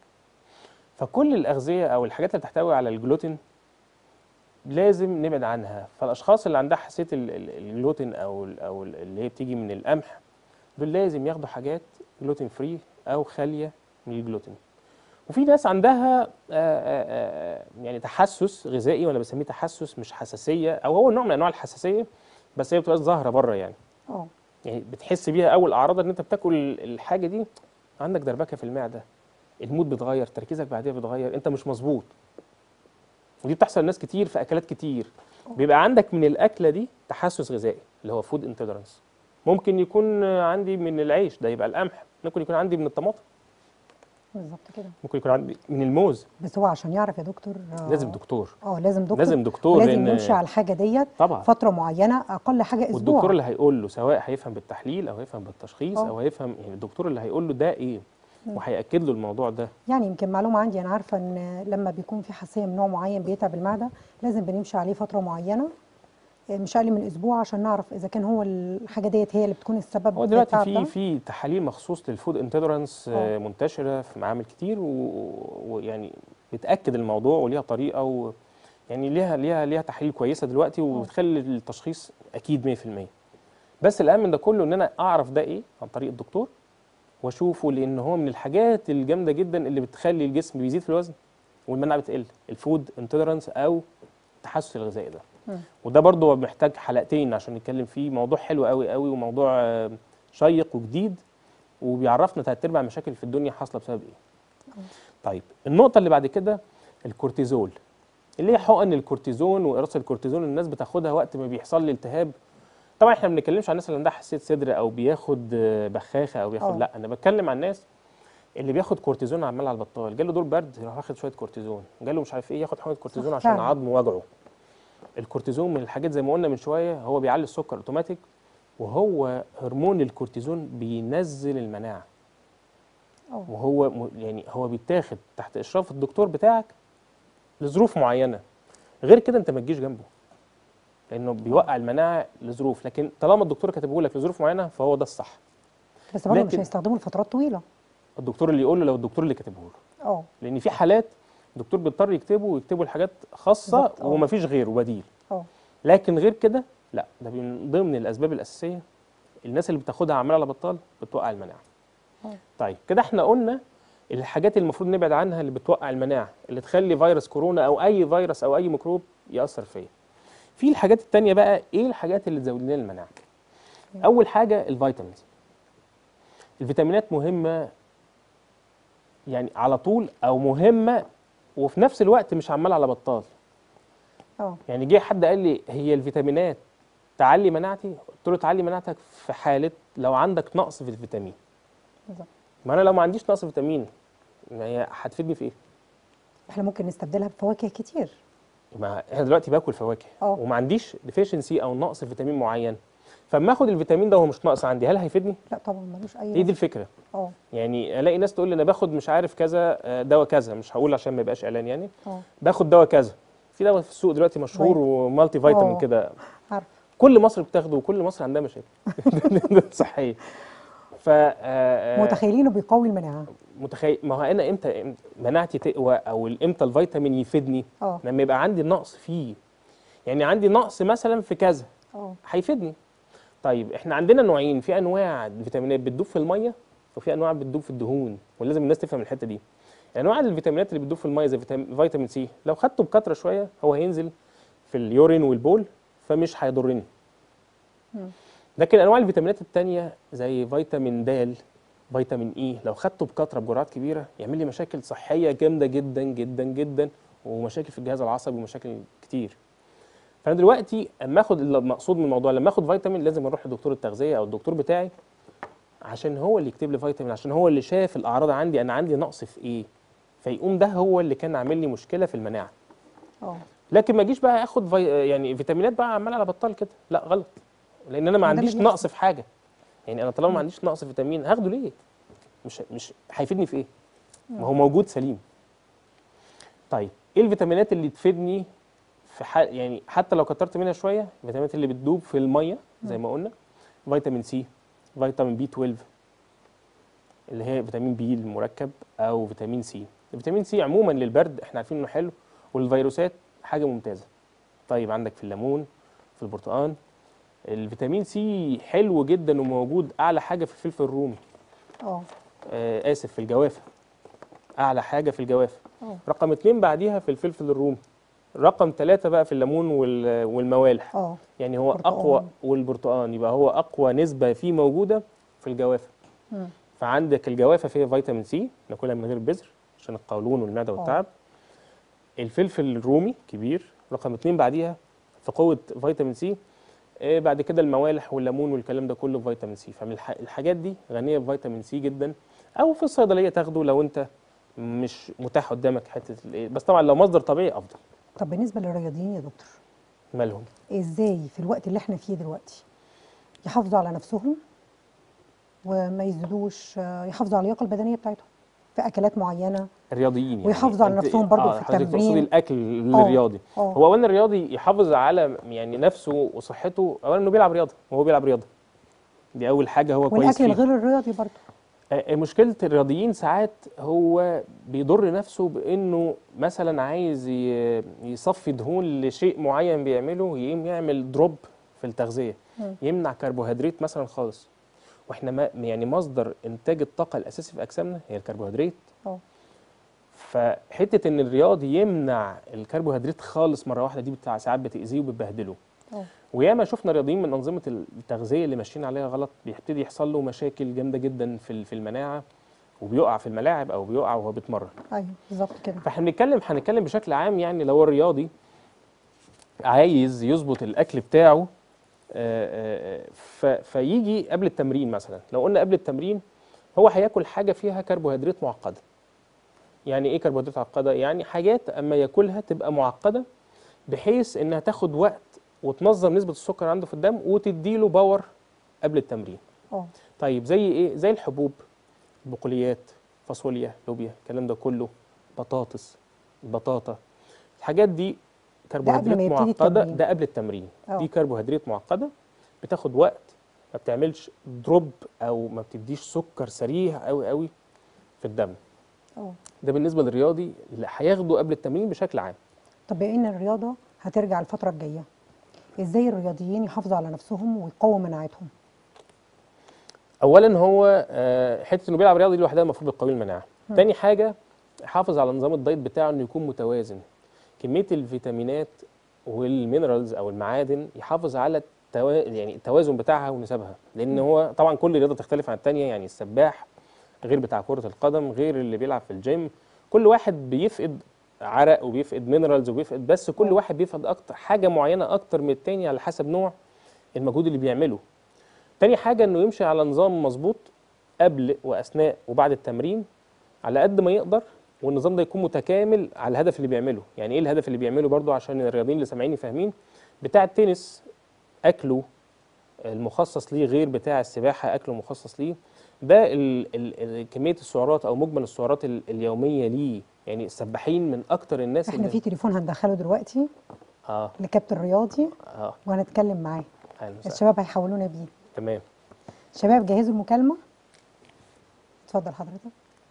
فكل الاغذيه او الحاجات اللي بتحتوي على الجلوتين لازم نبعد عنها فالاشخاص اللي عندها حساسيه ال- ال- الجلوتين او ال- او ال- اللي هي بتيجي من القمح دول لازم ياخدوا حاجات جلوتين فري او خاليه من الجلوتين وفي ناس عندها آه، آه، آه، يعني تحسس غذائي وانا بسميه تحسس مش حساسيه او هو نوع من انواع الحساسيه بس هي بتبقى ظاهره بره يعني اه يعني بتحس بيها اول اعراض ان انت بتاكل الحاجه دي عندك دربكه في المعده المود بيتغير تركيزك بعديها بيتغير انت مش مظبوط ودي بتحصل لناس كتير في اكلات كتير بيبقى عندك من الاكله دي تحسس غذائي اللي هو فود انتولرانس ممكن يكون عندي من العيش ده يبقى القمح ممكن يكون عندي من الطماطم بالظبط كده ممكن يكون عندي من الموز بس هو عشان يعرف يا دكتور آه، لازم دكتور اه لازم دكتور لازم دكتور لازم لان يمشي على الحاجه ديت طبعا فتره معينه اقل حاجه اسبوع والدكتور اللي هيقول له سواء هيفهم بالتحليل او هيفهم بالتشخيص آه. او هيفهم يعني الدكتور اللي هيقول له ده ايه وهياكد له الموضوع ده يعني يمكن معلومه عندي انا عارفه ان لما بيكون في حساسيه من نوع معين بيتعب المعده لازم بنمشي عليه فتره معينه آه، مش اقل من اسبوع عشان نعرف اذا كان هو الحاجه ديت هي اللي بتكون السبب هو في دلوقتي التعب في ده. في تحاليل مخصوص للفود انتولرانس آه. منتشره في معامل كتير و- ويعني بتاكد الموضوع وليها طريقه و يعني ليها ليها ليها تحاليل كويسه دلوقتي وبتخلي التشخيص اكيد 100% بس الاهم من ده كله ان انا اعرف ده ايه عن طريق الدكتور واشوفه لان هو من الحاجات الجامده جدا اللي بتخلي الجسم بيزيد في الوزن والمناعه بتقل الفود انتولرانس او التحسس الغذائي ده مم. وده برضه محتاج حلقتين عشان نتكلم فيه موضوع حلو قوي قوي وموضوع آه، شيق وجديد وبيعرفنا تلات ارباع مشاكل في الدنيا حاصله بسبب ايه. طيب النقطه اللي بعد كده الكورتيزول اللي هي حقن الكورتيزون وقراصه الكورتيزون الناس بتاخدها وقت ما بيحصل لي التهاب طبعا احنا ما بنتكلمش عن الناس اللي عندها حساسيه صدر او بياخد آه، بخاخه او بياخد آه. لا انا بتكلم عن الناس اللي بياخد كورتيزون عمال على البطال جاله دور برد يروح واخد شويه كورتيزون جاله مش عارف ايه ياخد حقنه كورتيزون صح، عشان فعلا. عظمه وجعه الكورتيزون من الحاجات زي ما قلنا من شويه هو بيعلي السكر اوتوماتيك وهو هرمون الكورتيزون بينزل المناعه اه وهو م- يعني هو بيتاخد تحت اشراف الدكتور بتاعك لظروف معينه غير كده انت ما تجيش جنبه لانه بيوقع المناعه لظروف لكن طالما الدكتور كاتبه لك لظروف معينه فهو ده الصح بس برضه مش لكن- هيستخدمه لفترات طويله الدكتور اللي يقول له لو الدكتور اللي كاتبه له اه لان في حالات الدكتور بيضطر يكتبه ويكتبه الحاجات خاصه بالظبط، آه. ومفيش غيره بديل اه لكن غير كده لا ده من ضمن الاسباب الاساسيه الناس اللي بتاخدها عمال على بطال بتوقع المناعه آه. طيب كده احنا قلنا الحاجات اللي المفروض نبعد عنها اللي بتوقع المناعه اللي تخلي فيروس كورونا او اي فيروس او اي ميكروب ياثر فيا في الحاجات التانية بقى ايه الحاجات اللي تزود لنا المناعه اول حاجه الفيتامينز الفيتامينات مهمه يعني على طول او مهمه وفي نفس الوقت مش عمال على بطال اه يعني جه حد قال لي هي الفيتامينات تعلي مناعتي قلت له تعلي مناعتك في حاله لو عندك نقص في الفيتامين بالظبط ما انا لو ما عنديش نقص فيتامين ما هي هتفيدني في ايه احنا ممكن نستبدلها بفواكه كتير ما انا دلوقتي باكل فواكه اه. وما عنديش ديفيشنسي او نقص فيتامين معين فاما اخد الفيتامين ده وهو مش ناقص عندي هل هيفيدني لا طبعا ملوش اي هي دي لازمة. الفكره اه يعني الاقي ناس تقول لي انا باخد مش عارف كذا آه، دواء كذا مش هقول عشان ما يبقاش اعلان يعني اه باخد دواء كذا في دواء في السوق دلوقتي مشهور فيتامين. ومالتي فيتامين اه. كده عارف كل مصر بتاخده وكل مصر عندها مشاكل صحيه ف آه، آه، متخيلينه بيقوي المناعه متخيل ما هو انا امتى مناعتي تقوى او امتى الفيتامين يفيدني اه لما يبقى عندي نقص فيه يعني عندي نقص مثلا في كذا اه هيفيدني طيب احنا عندنا نوعين في انواع فيتامينات بتدوب في الميه وفي انواع بتدوب في الدهون ولازم الناس تفهم الحته دي انواع الفيتامينات اللي بتدوب في الميه زي فيتام- فيتامين سي لو خدته بكثره شويه هو هينزل في اليورين والبول فمش هيضرني مم. لكن انواع الفيتامينات التانية زي فيتامين د فيتامين اي لو خدته بكثره بجرعات كبيره يعمل لي مشاكل صحيه جامده جدا جدا جدا ومشاكل في الجهاز العصبي ومشاكل كتير فانا دلوقتي اما اخد المقصود من الموضوع لما اخد فيتامين لازم اروح لدكتور التغذيه او الدكتور بتاعي عشان هو اللي يكتب لي فيتامين عشان هو اللي شاف الاعراض عندي انا عندي نقص في ايه فيقوم ده هو اللي كان عامل لي مشكله في المناعه اه لكن ما اجيش بقى اخد في... يعني فيتامينات بقى عمال على بطال كده لا غلط لان انا ما ده عنديش اللي بيحصل. نقص في حاجه يعني انا طالما ما عنديش نقص فيتامين هاخده ليه مش مش هيفيدني في ايه ما هو موجود سليم طيب ايه الفيتامينات اللي تفيدني في ح... يعني حتى لو كترت منها شويه الفيتامينات اللي بتدوب في الميه زي ما قلنا فيتامين سي فيتامين بي 12 اللي هي فيتامين بي المركب او فيتامين سي الفيتامين سي عموما للبرد احنا عارفين انه حلو وللفيروسات حاجه ممتازه طيب عندك في الليمون في البرتقال الفيتامين سي حلو جدا وموجود اعلى حاجه في الفلفل الرومي اه آه اسف في الجوافه اعلى حاجه في الجوافه اه رقم اتنين بعديها في الفلفل الرومي رقم ثلاثة بقى في الليمون وال- والموالح اه يعني هو برتقال. اقوى والبرتقال يبقى هو اقوى نسبه فيه موجوده في الجوافه مم. فعندك الجوافه فيها فيتامين سي ناكلها من غير بذر عشان القولون والمعده آه. والتعب الفلفل الرومي كبير رقم اتنين بعديها في قوه فيتامين سي آه، بعد كده الموالح والليمون والكلام ده كله فيتامين سي فالحاجات دي غنيه بفيتامين سي جدا او في الصيدليه تاخده لو انت مش متاح قدامك حته الإيه. بس طبعا لو مصدر طبيعي افضل طب بالنسبه للرياضيين يا دكتور مالهم ازاي في الوقت اللي احنا فيه دلوقتي يحافظوا على نفسهم وما يزيدوش آه، يحافظوا على اللياقه البدنيه بتاعتهم في اكلات معينه الرياضيين يعني ويحافظوا على أنت- نفسهم برضو في حضرتك تقصدي التمرين. الاكل آه، الرياضي اه هو اولا الرياضي يحافظ على يعني نفسه وصحته اولا انه بيلعب رياضه وهو بيلعب رياضه دي اول حاجه هو كويس والاكل فيها الغير الرياضي برضه آه، مشكله الرياضيين ساعات هو بيضر نفسه بانه مثلا عايز ي- يصفي دهون لشيء معين بيعمله يقوم يعمل دروب في التغذيه مم. يمنع كربوهيدرات مثلا خالص واحنا ما يعني مصدر انتاج الطاقه الاساسي في اجسامنا هي الكربوهيدرات اه فحته ان الرياضي يمنع الكربوهيدرات خالص مره واحده دي بتاع ساعات بتاذيه وبتبهدله اه وياما شفنا رياضيين من انظمه التغذيه اللي ماشيين عليها غلط بيبتدي يحصل له مشاكل جامده جدا في ال- في المناعه وبيقع في الملاعب او بيقع وهو بيتمرن ايوه بالظبط كده فاحنا بنتكلم هنتكلم بشكل عام يعني لو الرياضي عايز يظبط الاكل بتاعه آه، آه، آه، ف- فيجي قبل التمرين مثلا لو قلنا قبل التمرين هو هياكل حاجه فيها كربوهيدرات معقده يعني ايه كربوهيدرات معقده يعني حاجات اما ياكلها تبقى معقده بحيث انها تاخد وقت وتنظم نسبه السكر عنده في الدم وتديله باور قبل التمرين اه طيب زي ايه زي الحبوب البقوليات فاصوليا لوبيا الكلام ده كله بطاطس البطاطا الحاجات دي كربوهيدرات يبتدي معقده التمرين. ده قبل التمرين اه. دي كربوهيدرات معقده بتاخد وقت ما بتعملش دروب او ما بتديش سكر سريع قوي قوي في الدم اه ده بالنسبه للرياضي اللي هياخده قبل التمرين بشكل عام طب بما ان الرياضه هترجع الفتره الجايه ازاي الرياضيين يحافظوا على نفسهم ويقووا مناعتهم اولا هو آه، حته انه بيلعب رياضي دي لوحدها المفروض بتقوي المناعه تاني حاجه حافظ على نظام الدايت بتاعه انه يكون متوازن كميه الفيتامينات والمينرالز او المعادن يحافظ على التوا... يعني التوازن بتاعها ونسبها لان هو طبعا كل رياضه تختلف عن الثانيه يعني السباح غير بتاع كره القدم غير اللي بيلعب في الجيم كل واحد بيفقد عرق وبيفقد مينرالز وبيفقد بس كل واحد بيفقد اكتر حاجه معينه اكتر من التاني على حسب نوع المجهود اللي بيعمله تاني حاجه انه يمشي على نظام مظبوط قبل واثناء وبعد التمرين على قد ما يقدر والنظام ده يكون متكامل على الهدف اللي بيعمله يعني ايه الهدف اللي بيعمله برضو عشان الرياضيين اللي سامعيني فاهمين بتاع التنس اكله المخصص ليه غير بتاع السباحه اكله مخصص ليه ده ال ال ال كميه السعرات او مجمل السعرات ال اليوميه ليه يعني السباحين من اكتر الناس احنا اللي في تليفون هندخله دلوقتي اه لكابتن رياضي اه وهنتكلم معاه أهلاً وسهلاً. الشباب هيحولونا بيه تمام شباب جهزوا المكالمه اتفضل حضرتك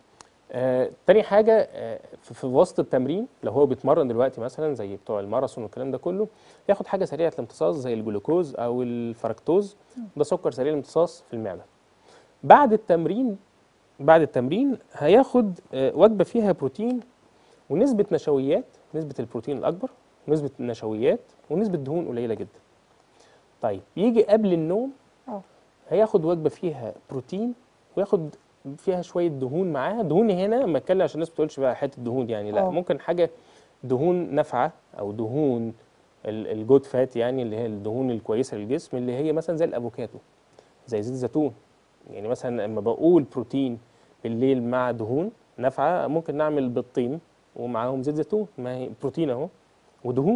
آه، تاني حاجة آه، في, في وسط التمرين لو هو بيتمرن دلوقتي مثلا زي بتوع الماراثون والكلام ده كله ياخد حاجة سريعة الامتصاص زي الجلوكوز أو الفركتوز ده سكر سريع الامتصاص في المعدة بعد التمرين بعد التمرين هياخد آه، وجبة فيها بروتين ونسبة نشويات نسبة البروتين الأكبر ونسبة النشويات ونسبة دهون قليلة جدا طيب يجي قبل النوم اه هياخد وجبه فيها بروتين وياخد فيها شويه دهون معاها دهون هنا لما اتكلم عشان الناس ما تقولش بقى حته دهون يعني لا آه. ممكن حاجه دهون نافعه او دهون ال- الجود فات يعني اللي هي الدهون الكويسه للجسم اللي هي مثلا زي الافوكاتو زي زيت الزيتون يعني مثلا لما بقول بروتين بالليل مع دهون نافعه ممكن نعمل بيضتين ومعاهم زيت زيتون ما هي بروتين اهو ودهون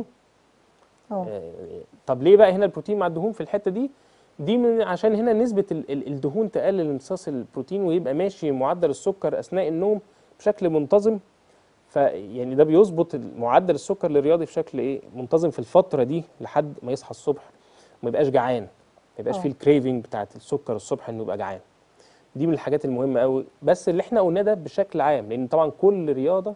اه آه، طب ليه بقى هنا البروتين مع الدهون في الحته دي دي من عشان هنا نسبه ال- ال- الدهون تقلل امتصاص البروتين ويبقى ماشي معدل السكر اثناء النوم بشكل منتظم فيعني ده بيظبط معدل السكر للرياضي بشكل ايه منتظم في الفتره دي لحد ما يصحى الصبح وما يبقاش جعان ما يبقاش آه. فيه الكريفنج بتاعت السكر الصبح انه يبقى جعان دي من الحاجات المهمه قوي بس اللي احنا قلناه ده بشكل عام لان طبعا كل رياضه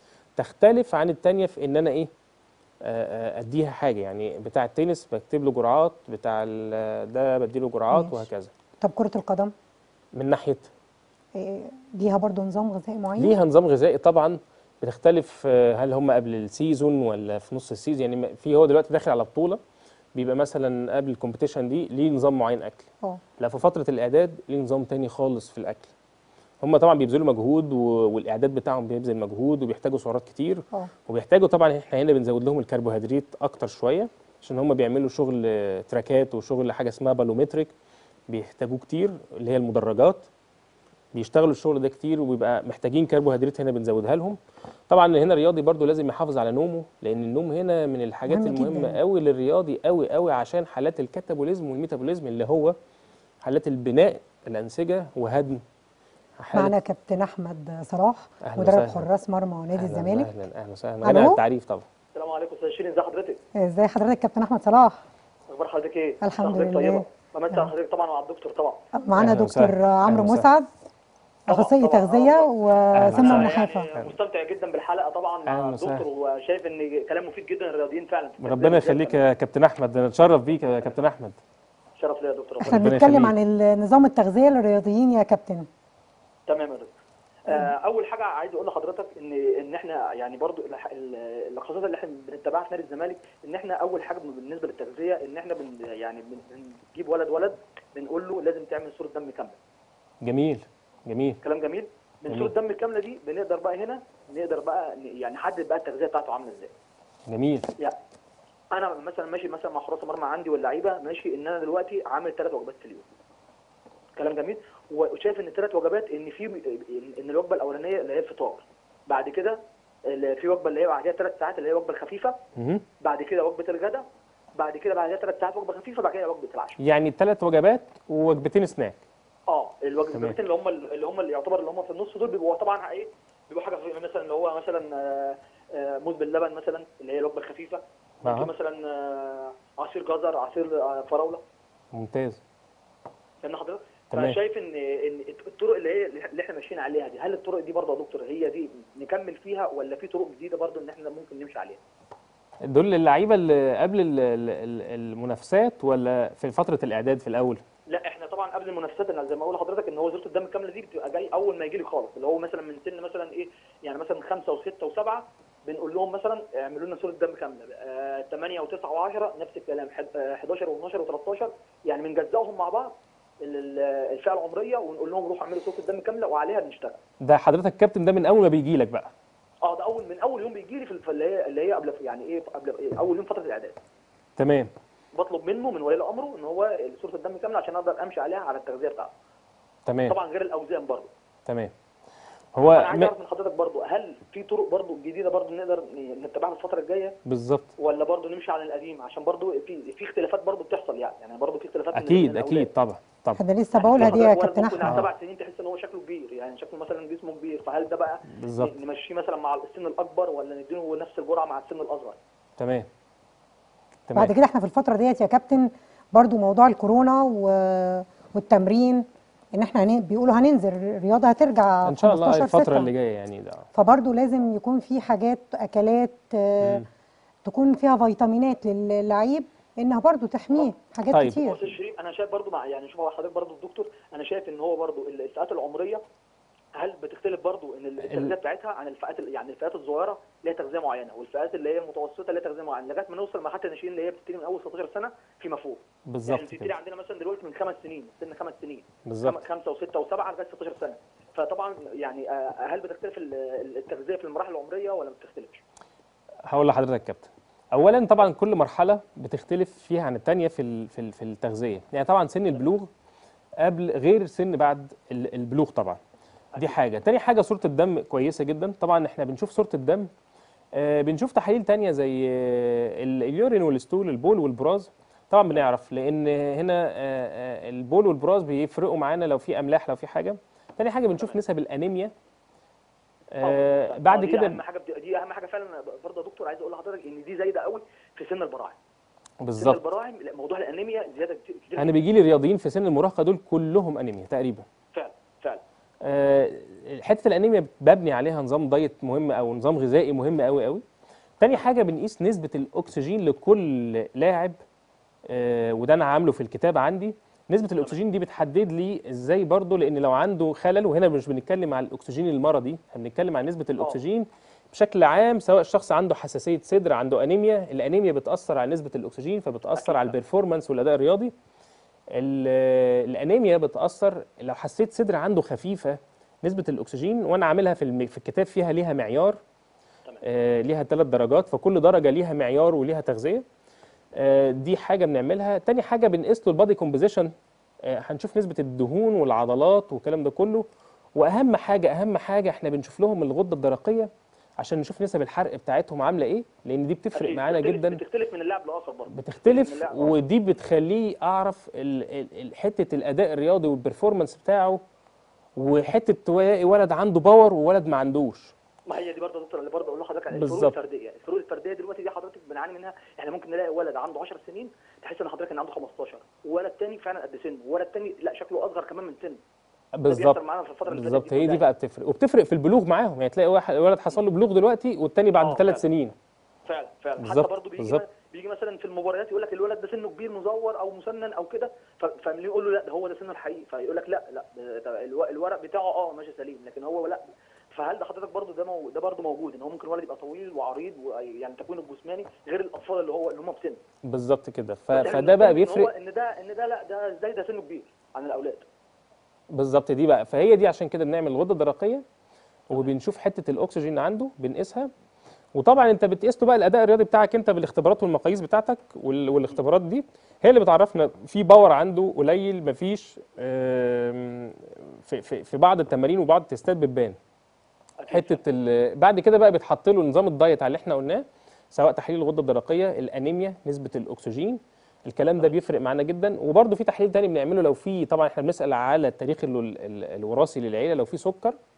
تختلف عن التانية في ان انا ايه آه، آه، اديها حاجه يعني بتاع التنس بكتب له جرعات بتاع ال- ده بديله جرعات ماشي. وهكذا طب كره القدم من ناحيه إيه، ليها برضو نظام غذائي معين ليها نظام غذائي طبعا بتختلف آه، هل هم قبل السيزون ولا في نص السيزون يعني ما- في هو دلوقتي داخل على بطوله بيبقى مثلا قبل الكومبيتيشن دي ليه نظام معين اكل اه لا في فتره الاعداد ليه نظام تاني خالص في الاكل هم طبعا بيبذلوا مجهود و- والاعداد بتاعهم بيبذل مجهود وبيحتاجوا سعرات كتير اه وبيحتاجوا طبعا احنا هنا بنزود لهم الكربوهيدرات اكتر شويه عشان هم بيعملوا شغل آه، تراكات وشغل حاجه اسمها بالومتريك بيحتاجوه كتير اللي هي المدرجات بيشتغلوا الشغل ده كتير وبيبقى محتاجين كربوهيدرات هنا بنزودها لهم طبعا اللي هنا الرياضي برضو لازم يحافظ على نومه لان النوم هنا من الحاجات مهم المهمه جداً. قوي للرياضي قوي قوي عشان حالات الكاتابوليزم والميتابوليزم اللي هو حالات البناء الانسجه وهدم حالة- معنا كابتن احمد صلاح أهلاً مدرب وسهلاً. حراس مرمى نادي أهلاً الزمالك اهلا اهلا وسهلا ألو؟ غني عن التعريف طبعا السلام عليكم استاذ شيرين ازي حضرتك؟ ازاي حضرتك كابتن احمد صلاح اخبار حضرتك ايه؟ الحمد حضرتك لله. طيبه بمسي على حضرتك طبعا وعلى الدكتور طبعا معانا أهلاً دكتور وسهلاً. عمرو أهلاً مسعد طبعاً، اخصائي طبعاً. تغذيه أهلاً وسمنه وسهلاً. ونحافه يعني مستمتع جدا بالحلقه طبعا أهلاً مع وسهلاً. الدكتور وشايف ان كلام مفيد جدا للرياضيين فعلا في التغذية ربنا بالذات. يخليك يا كابتن احمد انا اتشرف بيك يا كابتن احمد شرف ليا يا دكتور احنا ربنا بنتكلم يخليك. عن نظام التغذيه للرياضيين يا كابتن تمام يا دكتور آه، اول حاجه عايز اقول لحضرتك ان ان احنا يعني برضو الح- ال- الخطوات اللي احنا بنتبعها في نادي الزمالك ان احنا اول حاجه بالنسبه للتغذيه ان احنا بن يعني بن- بنجيب ولد ولد بنقول له لازم تعمل صوره دم كامله جميل جميل كلام جميل من جميل. صوره الدم الكامله دي بنقدر بقى هنا نقدر بقى ن- يعني نحدد بقى التغذيه بتاعته عامله ازاي جميل يعني انا مثلا ماشي مثلا مع حراس المرمى عندي واللعيبه ماشي ان انا دلوقتي عامل ثلاث وجبات في اليوم كلام جميل وشايف ان الثلاث وجبات ان في ان الوجبه الاولانيه اللي هي الفطار بعد كده اللي في وجبه اللي هي بعدها ثلاث ساعات اللي هي الوجبه الخفيفه مهم. بعد كده وجبه الغداء بعد كده بعدها ثلاث ساعات وجبه خفيفه بعد كده وجبه العشاء يعني ثلاث وجبات ووجبتين سناك اه تمام. الوجبتين اللي هم اللي هم اللي يعتبر اللي هم في النص دول بيبقوا طبعا ايه بيبقوا حاجه خفيفه مثلا اللي هو مثلا آه، آه، موز باللبن مثلا اللي هي الوجبه الخفيفه أها. ممكن مثلا آه، عصير جزر عصير آه، فراوله ممتاز فاهم حضرتك تمام. فشايف ان ان الطرق اللي هي اللي احنا ماشيين عليها دي هل الطرق دي برضه يا دكتور هي دي نكمل فيها ولا في طرق جديده برضه ان احنا ممكن نمشي عليها دول اللعيبه اللي قبل ال- ال- ال- المنافسات ولا في فتره الاعداد في الاول لا احنا طبعا قبل المنافسات انا زي ما اقول لحضرتك ان هو وزاره الدم الكامله دي بتبقى جاي اول ما يجي لي خالص اللي هو مثلا من سن مثلا ايه يعني مثلا خمسه وسته وسبعه بنقول لهم مثلا اعملوا لنا صوره دم كامله آه 8 و9 و10 نفس الكلام حد- آه، 11 و12 و13 يعني بنجزئهم مع بعض ال- ال- الفئه العمريه ونقول لهم روحوا اعملوا صوره الدم كامله وعليها بنشتغل ده حضرتك الكابتن ده من اول ما بيجي لك بقى اه ده اول من اول يوم بيجي لي في الف- اللي هي اللي هي قبل يعني ايه قبل إيه اول يوم فتره الاعداد تمام بطلب منه من ولي امره ان هو صوره الدم كامله عشان اقدر امشي عليها على التغذيه بتاعته تمام طبعا غير الاوزان برضه تمام هو انا عايز م- اعرف من حضرتك برضه هل في طرق برضه جديده برضه نقدر ن- نتبعها الفتره الجايه بالظبط ولا برضه نمشي على القديم عشان برضه في في اختلافات برضه بتحصل يعني يعني برضه في اختلافات من- اكيد من اكيد الأولاد. طبعا طبعا انا لسه بقولها دي يا حضرتك ولد كابتن ممكن على احمد سبع سنين تحس ان هو شكله كبير يعني شكله مثلا جسمه كبير فهل ده بقى بالظبط. ن- نمشيه مثلا مع السن الاكبر ولا نديله نفس الجرعه مع السن الاصغر تمام بعد تمام كده احنا في الفتره ديت يا كابتن برضو موضوع الكورونا و... والتمرين ان احنا هن... بيقولوا هننزل الرياضه هترجع ان شاء الله 15 الفتره ستة. اللي جايه يعني ده فبرضو لازم يكون في حاجات اكلات آه، مم. تكون فيها فيتامينات للعيب انها برضو تحميه حاجات طيب. كتير بص يا شريف انا شايف برضو مع يعني شوف هو حضرتك برضو الدكتور انا شايف ان هو برضو الفئات العمريه هل بتختلف برضو ان التغذيه بتاعتها عن الفئات ال- يعني الفئات الصغيره ليها تغذيه معينه والفئات اللي هي المتوسطه ليها تغذيه معينه لغايه ما نوصل لمرحله الناشئين اللي هي بتبتدي من اول 16 سنه فيما فوق بالظبط يعني بتبتدي كده عندنا مثلا دلوقتي من خمس سنين سن خمس سنين بالظبط. خم- خمسه وسته وسبعه لغايه 16 سنه فطبعا يعني آه، هل بتختلف ال- ال- التغذيه في المراحل العمريه ولا ما بتختلفش؟ هقول لحضرتك يا كابتن اولا طبعا كل مرحله بتختلف فيها عن الثانيه في ال- في ال- في التغذيه يعني طبعا سن البلوغ قبل غير سن بعد ال- البلوغ طبعا دي حاجه تاني حاجه صوره الدم كويسه جدا طبعا احنا بنشوف صوره الدم آه، بنشوف تحاليل تانية زي آه، ال- اليورين والستول البول والبراز طبعا بنعرف لان هنا آه، آه، البول والبراز بيفرقوا معانا لو في املاح لو في حاجه تاني حاجه بنشوف نسب الانيميا آه، آه، بعد دي كده اهم حاجه بت- دي اهم حاجه فعلا برضه يا دكتور عايز اقول لحضرتك ان دي زايده قوي في سن البراعم سن بالظبط البراعم لا، موضوع الانيميا زياده كتير كتير انا بيجي لي رياضيين في سن المراهقه دول كلهم انيميا تقريبا فعلا فعلا آه، حته الانيميا ببني عليها نظام دايت مهم او نظام غذائي مهم قوي قوي تاني حاجه بنقيس نسبه الاكسجين لكل لاعب آه، وده انا عامله في الكتاب عندي نسبه الاكسجين دي بتحدد لي ازاي برضو لان لو عنده خلل وهنا مش بنتكلم على الاكسجين المرضي احنا بنتكلم عن نسبه الاكسجين بشكل عام سواء الشخص عنده حساسيه صدر عنده انيميا الانيميا بتاثر على نسبه الاكسجين فبتاثر على البرفورمانس والاداء الرياضي ال- الانيميا بتاثر لو حسيت صدر عنده خفيفه نسبه الاكسجين وانا عاملها في الم- في الكتاب فيها ليها معيار تمام. آه ليها ثلاث درجات فكل درجه ليها معيار وليها تغذيه آه دي حاجه بنعملها تاني حاجه بنقيس له البادي كومبوزيشن هنشوف نسبه الدهون والعضلات والكلام ده كله واهم حاجه اهم حاجه احنا بنشوف لهم الغده الدرقيه عشان نشوف نسب الحرق بتاعتهم عامله ايه لان دي بتفرق أكيد. معانا بتختلف- جدا بتختلف من اللاعب لاخر برضه من بتختلف اللاعب. ودي بتخليه اعرف ال- ال- ال- حته الاداء الرياضي والبرفورمانس بتاعه وحته تلاقي ولد عنده باور وولد ما عندوش ما هي دي برضه يا دكتور اللي برضه اقول لحضرتك على الفروق بالظبط. الفرديه الفروق الفرديه دلوقتي دي حضرتك بنعاني منها احنا ممكن نلاقي ولد عنده 10 سنين تحس ان حضرتك ان عنده 15 وولد تاني فعلا قد سنه وولد تاني لا شكله اصغر كمان من سنه بالظبط بيحصل معانا في الفترة اللي فاتت بالظبط دي هي دي كلها. بقى بتفرق وبتفرق في البلوغ معاهم يعني تلاقي واحد ولد حصل له بلوغ دلوقتي والتاني بعد آه، ثلاث فعلا. سنين فعلا فعلا حتى بالظبط، برضه بيجي بالظبط. بيجي مثلا في المباريات يقول لك الولد ده سنه كبير مزور او مسنن او كده ف- فاللي يقول له لا ده هو ده سنه الحقيقي فيقول لك لا لا ده- ده الو- الورق بتاعه اه ماشي سليم لكن هو لا فهل ده حضرتك برضه ده مو... ده برضه موجود ان هو ممكن ولد يبقى طويل وعريض ويعني تكوينه الجسماني غير الاطفال اللي هو اللي هم بسن بالظبط كده ف... بس إحنا فده بقى بنتكلم إن هو بيفرق ان ده ان ده لا ده ازاي ده سنه كبير عن الاولاد بالظبط دي بقى فهي دي عشان كده بنعمل الغده الدرقيه وبنشوف حته الاكسجين عنده بنقيسها وطبعا انت بتقيس له بقى الاداء الرياضي بتاعك انت بالاختبارات والمقاييس بتاعتك وال- والاختبارات دي هي اللي بتعرفنا في باور عنده قليل مفيش آم، في في في بعض التمارين وبعض التستات بتبان أكيد. حته ال- بعد كده بقى بيتحط له نظام الدايت على اللي احنا قلناه سواء تحليل الغده الدرقيه الانيميا نسبه الاكسجين الكلام ده بيفرق معانا جدا وبرده في تحليل تاني بنعمله لو في طبعا احنا بنسال على التاريخ ال- ال- الوراثي للعيله لو في سكر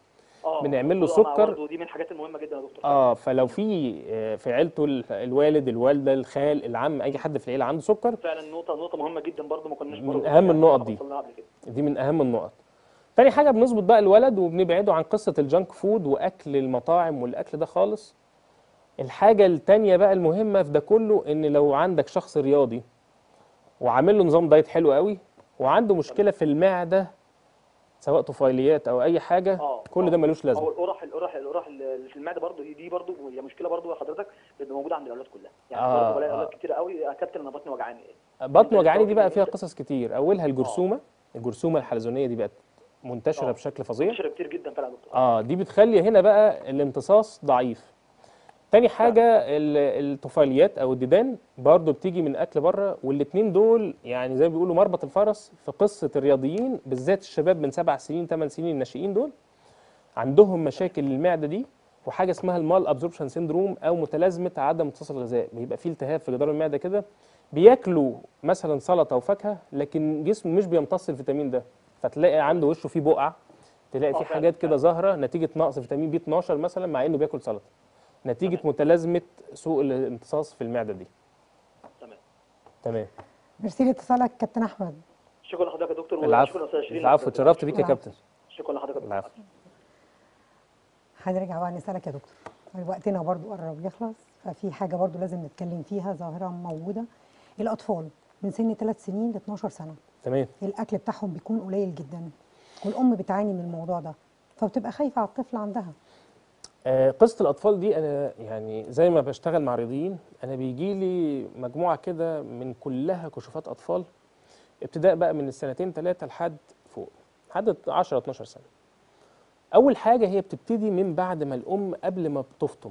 اه بنعمل له البطولة مع سكر. برضه دي من الحاجات المهمه جدا يا دكتور اه فلو في آه، في عيلته ال- الوالد الوالده الخال العم اي حد في العيله عنده سكر فعلا نقطه نقطه مهمه جدا برضه ما كناش من برضه أهم النقط دي. وصلنا لها قبل كده دي من اهم النقط تاني حاجه بنظبط بقى الولد وبنبعده عن قصه الجانك فود واكل المطاعم والاكل ده خالص الحاجه التانيه بقى المهمه في ده كله ان لو عندك شخص رياضي وعامل له نظام دايت حلو قوي وعنده مشكله في المعده سواء طفيليات او اي حاجه اه كل آه. ده ملوش او لازمه القرح القرح القرح اللي في المعده برضه دي برضه هي مشكله برضه حضرتك بتبقى موجوده عند الاولاد كلها يعني آه، برضه بلاقي آه. اولاد كتير قوي يا كابتن انا بطني وجعاني بطن وجعاني دي بقى أنت- فيها قصص كتير اولها الجرثومه الجرثومه الحلزونيه دي بقت منتشره آه. بشكل فظيع منتشره كتير جدا فعلا يا دكتور اه دي بتخلي هنا بقى الامتصاص ضعيف تاني حاجة ال- الطفيليات أو الديدان برضو بتيجي من أكل بره والاتنين دول يعني زي ما بيقولوا مربط الفرس في قصة الرياضيين بالذات الشباب من سبع سنين ثمان سنين الناشئين دول عندهم مشاكل المعدة دي وحاجة اسمها المال ابزوربشن سيندروم أو متلازمة عدم امتصاص الغذاء بيبقى فيه التهاب في جدار المعدة كده بياكلوا مثلا سلطة وفاكهة لكن جسمه مش بيمتص الفيتامين ده فتلاقي عنده وشه فيه بقع تلاقي آه، فيه فعلا، حاجات كده فعلا. ظاهرة نتيجة نقص فيتامين بي 12 مثلا مع إنه بياكل سلطة نتيجة متلازمة سوء الامتصاص في المعدة دي تمام تمام ميرسي لاتصالك كابتن احمد شكرا لحضرتك يا دكتور العفو وشكرا استاذ شيرين العفو اتشرفت بيك يا العفو. كابتن شكرا لحضرتك يا دكتور. العفو هنرجع بقى نسألك يا دكتور وقتنا برضو قرب يخلص ففي حاجة برضو لازم نتكلم فيها ظاهرة موجودة الأطفال من سن 3 سنين ل 12 سنة تمام الأكل بتاعهم بيكون قليل جدا والأم بتعاني من الموضوع ده فبتبقى خايفة على الطفل عندها آه، قصة الأطفال دي أنا يعني زي ما بشتغل مع رياضيين أنا بيجي لي مجموعة كده من كلها كشوفات أطفال ابتداء بقى من السنتين ثلاثة لحد فوق لحد 10 12 سنة أول حاجة هي بتبتدي من بعد ما الأم قبل ما بتفطم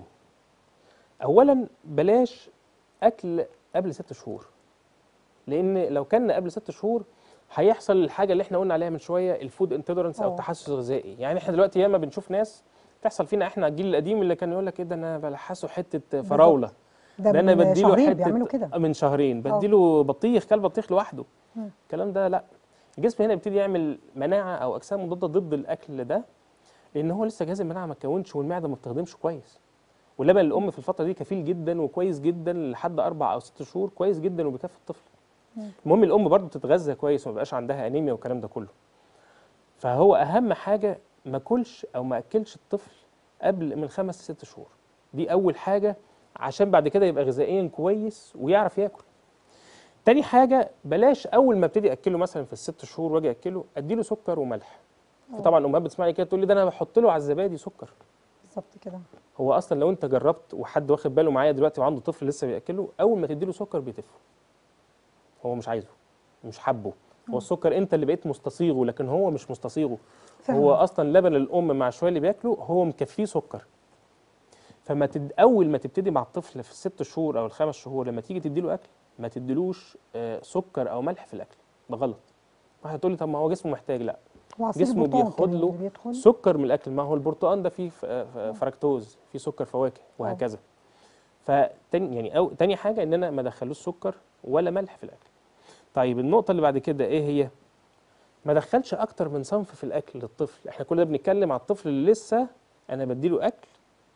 أولا بلاش أكل قبل ست شهور لأن لو كان قبل ست شهور هيحصل الحاجة اللي احنا قلنا عليها من شوية الفود انتولرنس أو أوه. التحسس الغذائي يعني احنا دلوقتي ياما بنشوف ناس تحصل فينا احنا الجيل القديم اللي كان يقول لك ايه ده انا بلحسه حته فراوله ده, ده انا من بديله شهرين حته بيعملوا كده من شهرين آه. بديله بطيخ كل بطيخ لوحده مم. الكلام ده لا الجسم هنا يبتدي يعمل مناعه او اجسام مضاده ضد الاكل ده لان هو لسه جهاز المناعه ما اتكونش والمعده ما بتخدمش كويس ولبن الام في الفتره دي كفيل جدا وكويس جدا لحد اربع او ست شهور كويس جدا وبيكفي الطفل مم. المهم الام برضه تتغذى كويس وما يبقاش عندها انيميا والكلام ده كله فهو اهم حاجه ما اكلش او ما اكلش الطفل قبل من خمس لست شهور دي اول حاجه عشان بعد كده يبقى غذائيا كويس ويعرف ياكل تاني حاجه بلاش اول ما ابتدي اكله مثلا في الست شهور واجي اكله اديله سكر وملح فطبعا امهات بتسمعني كده تقول لي ده انا بحط له على الزبادي سكر بالظبط كده هو اصلا لو انت جربت وحد واخد باله معايا دلوقتي وعنده طفل لسه بياكله اول ما تديله سكر بيتفه هو مش عايزه مش حابه هو السكر انت اللي بقيت مستصيغه لكن هو مش مستصيغه فعلا. هو اصلا لبن الام مع شويه اللي بياكله هو مكفيه سكر فما تد... اول ما تبتدي مع الطفل في الست شهور او الخمس شهور لما تيجي تديله اكل ما تديلوش آه، سكر او ملح في الاكل ده غلط واحد تقول لي طب ما هو جسمه محتاج لا وعصير جسمه البرتقال بياخد كمان له اللي بيدخل سكر من الاكل ما هو البرتقال ده فيه ف- ف- فركتوز فيه سكر فواكه وهكذا فتاني يعني أو تاني حاجه ان انا ما ادخلوش سكر ولا ملح في الاكل طيب النقطه اللي بعد كده ايه هي ما ادخلش اكتر من صنف في الاكل للطفل احنا كل ده بنتكلم على الطفل اللي لسه انا بديله اكل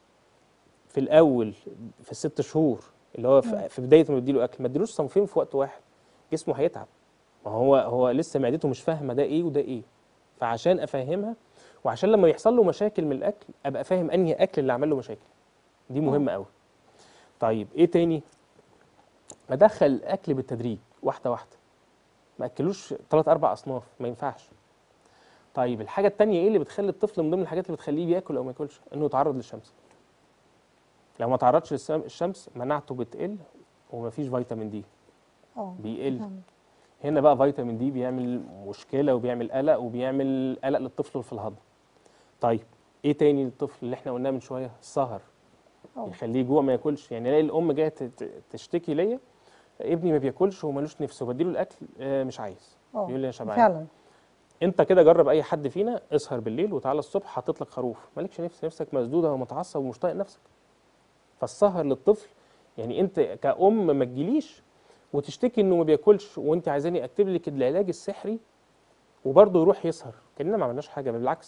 في الاول في الست شهور اللي هو في في بدايه ما بديله اكل ما اديلوش صنفين في وقت واحد جسمه هيتعب ما هو هو لسه معدته مش فاهمه ده ايه وده ايه فعشان افهمها وعشان لما يحصل له مشاكل من الاكل ابقى فاهم انهي اكل اللي عمل له مشاكل دي مهمه قوي طيب ايه تاني ادخل الاكل بالتدريج واحده واحده ما اكلوش ثلاث اربع اصناف ما ينفعش طيب الحاجه التانية ايه اللي بتخلي الطفل من ضمن الحاجات اللي بتخليه بياكل او ما ياكلش انه يتعرض للشمس لو ما تعرضش للشمس مناعته بتقل ومفيش فيتامين دي اه بيقل فعلا. هنا بقى فيتامين دي بيعمل مشكله وبيعمل قلق وبيعمل قلق للطفل في الهضم طيب ايه تاني للطفل اللي احنا قلناه من شويه السهر اه يخليه جوع ما ياكلش يعني الاقي الام جايه تت- تشتكي ليا ابني ما بياكلش ومالوش نفسه بديله الاكل آه، مش عايز اه يقول لي انا شبعان فعلا انت كده جرب اي حد فينا اسهر بالليل وتعالى الصبح حاطط لك خروف مالكش نفس نفسك مسدوده ومتعصب ومش طايق نفسك فالسهر للطفل يعني انت كأم ما تجيليش وتشتكي انه ما بياكلش وانت عايزاني اكتب لك العلاج السحري وبرضه يروح يسهر كاننا ما عملناش حاجه بل بالعكس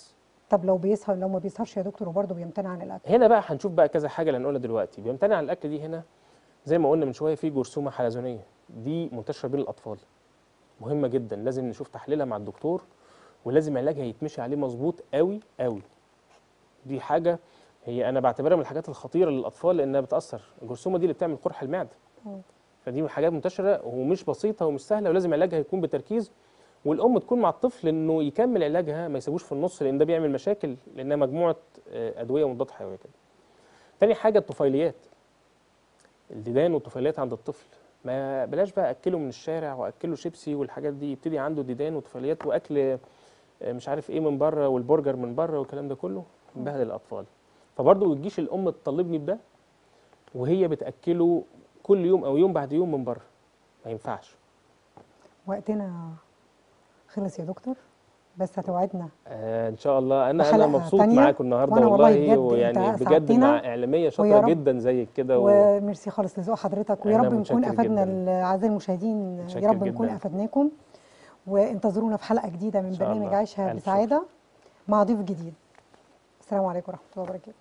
طب لو بيسهر لو ما بيسهرش يا دكتور وبرضه بيمتنع عن الاكل هنا بقى هنشوف بقى كذا حاجه اللي هنقولها دلوقتي بيمتنع عن الاكل دي هنا زي ما قلنا من شويه في جرثومه حلزونيه دي منتشره بين الاطفال مهمه جدا لازم نشوف تحليلها مع الدكتور ولازم علاجها يتمشي عليه مظبوط قوي قوي دي حاجه هي انا بعتبرها من الحاجات الخطيره للاطفال لانها بتاثر الجرثومه دي اللي بتعمل قرح المعده مم. فدي حاجات منتشره ومش بسيطه ومش سهله ولازم علاجها يكون بتركيز والام تكون مع الطفل انه يكمل علاجها ما يسيبوش في النص لان ده بيعمل مشاكل لانها مجموعه آه، ادويه ومضادات حيويه كده تاني حاجه الطفيليات الديدان والطفيليات عند الطفل ما بلاش بقى اكله من الشارع واكله شيبسي والحاجات دي يبتدي عنده ديدان وطفيليات واكل آه، مش عارف ايه من بره والبرجر من بره والكلام ده كله بهدل الاطفال فبرضه ما تجيش الام تطالبني بده وهي بتاكله كل يوم او يوم بعد يوم من بره ما ينفعش وقتنا خلص يا دكتور بس هتوعدنا آه ان شاء الله انا انا بحلقة مبسوط تانية. معاكم النهارده وأنا والله والله بجد ويعني أنت بجد مع أسعدتنا. اعلاميه ويا شاطره رب- جدا زي كده و... وميرسي خالص لذوق حضرتك ويا أنا رب نكون متشكر افدنا جداً. اعزائي المشاهدين يا متشكر رب نكون جداً. افدناكم وانتظرونا في حلقه جديده من إن شاء برنامج الله. عيشها ألف بسعاده مع ضيف جديد السلام عليكم ورحمه الله وبركاته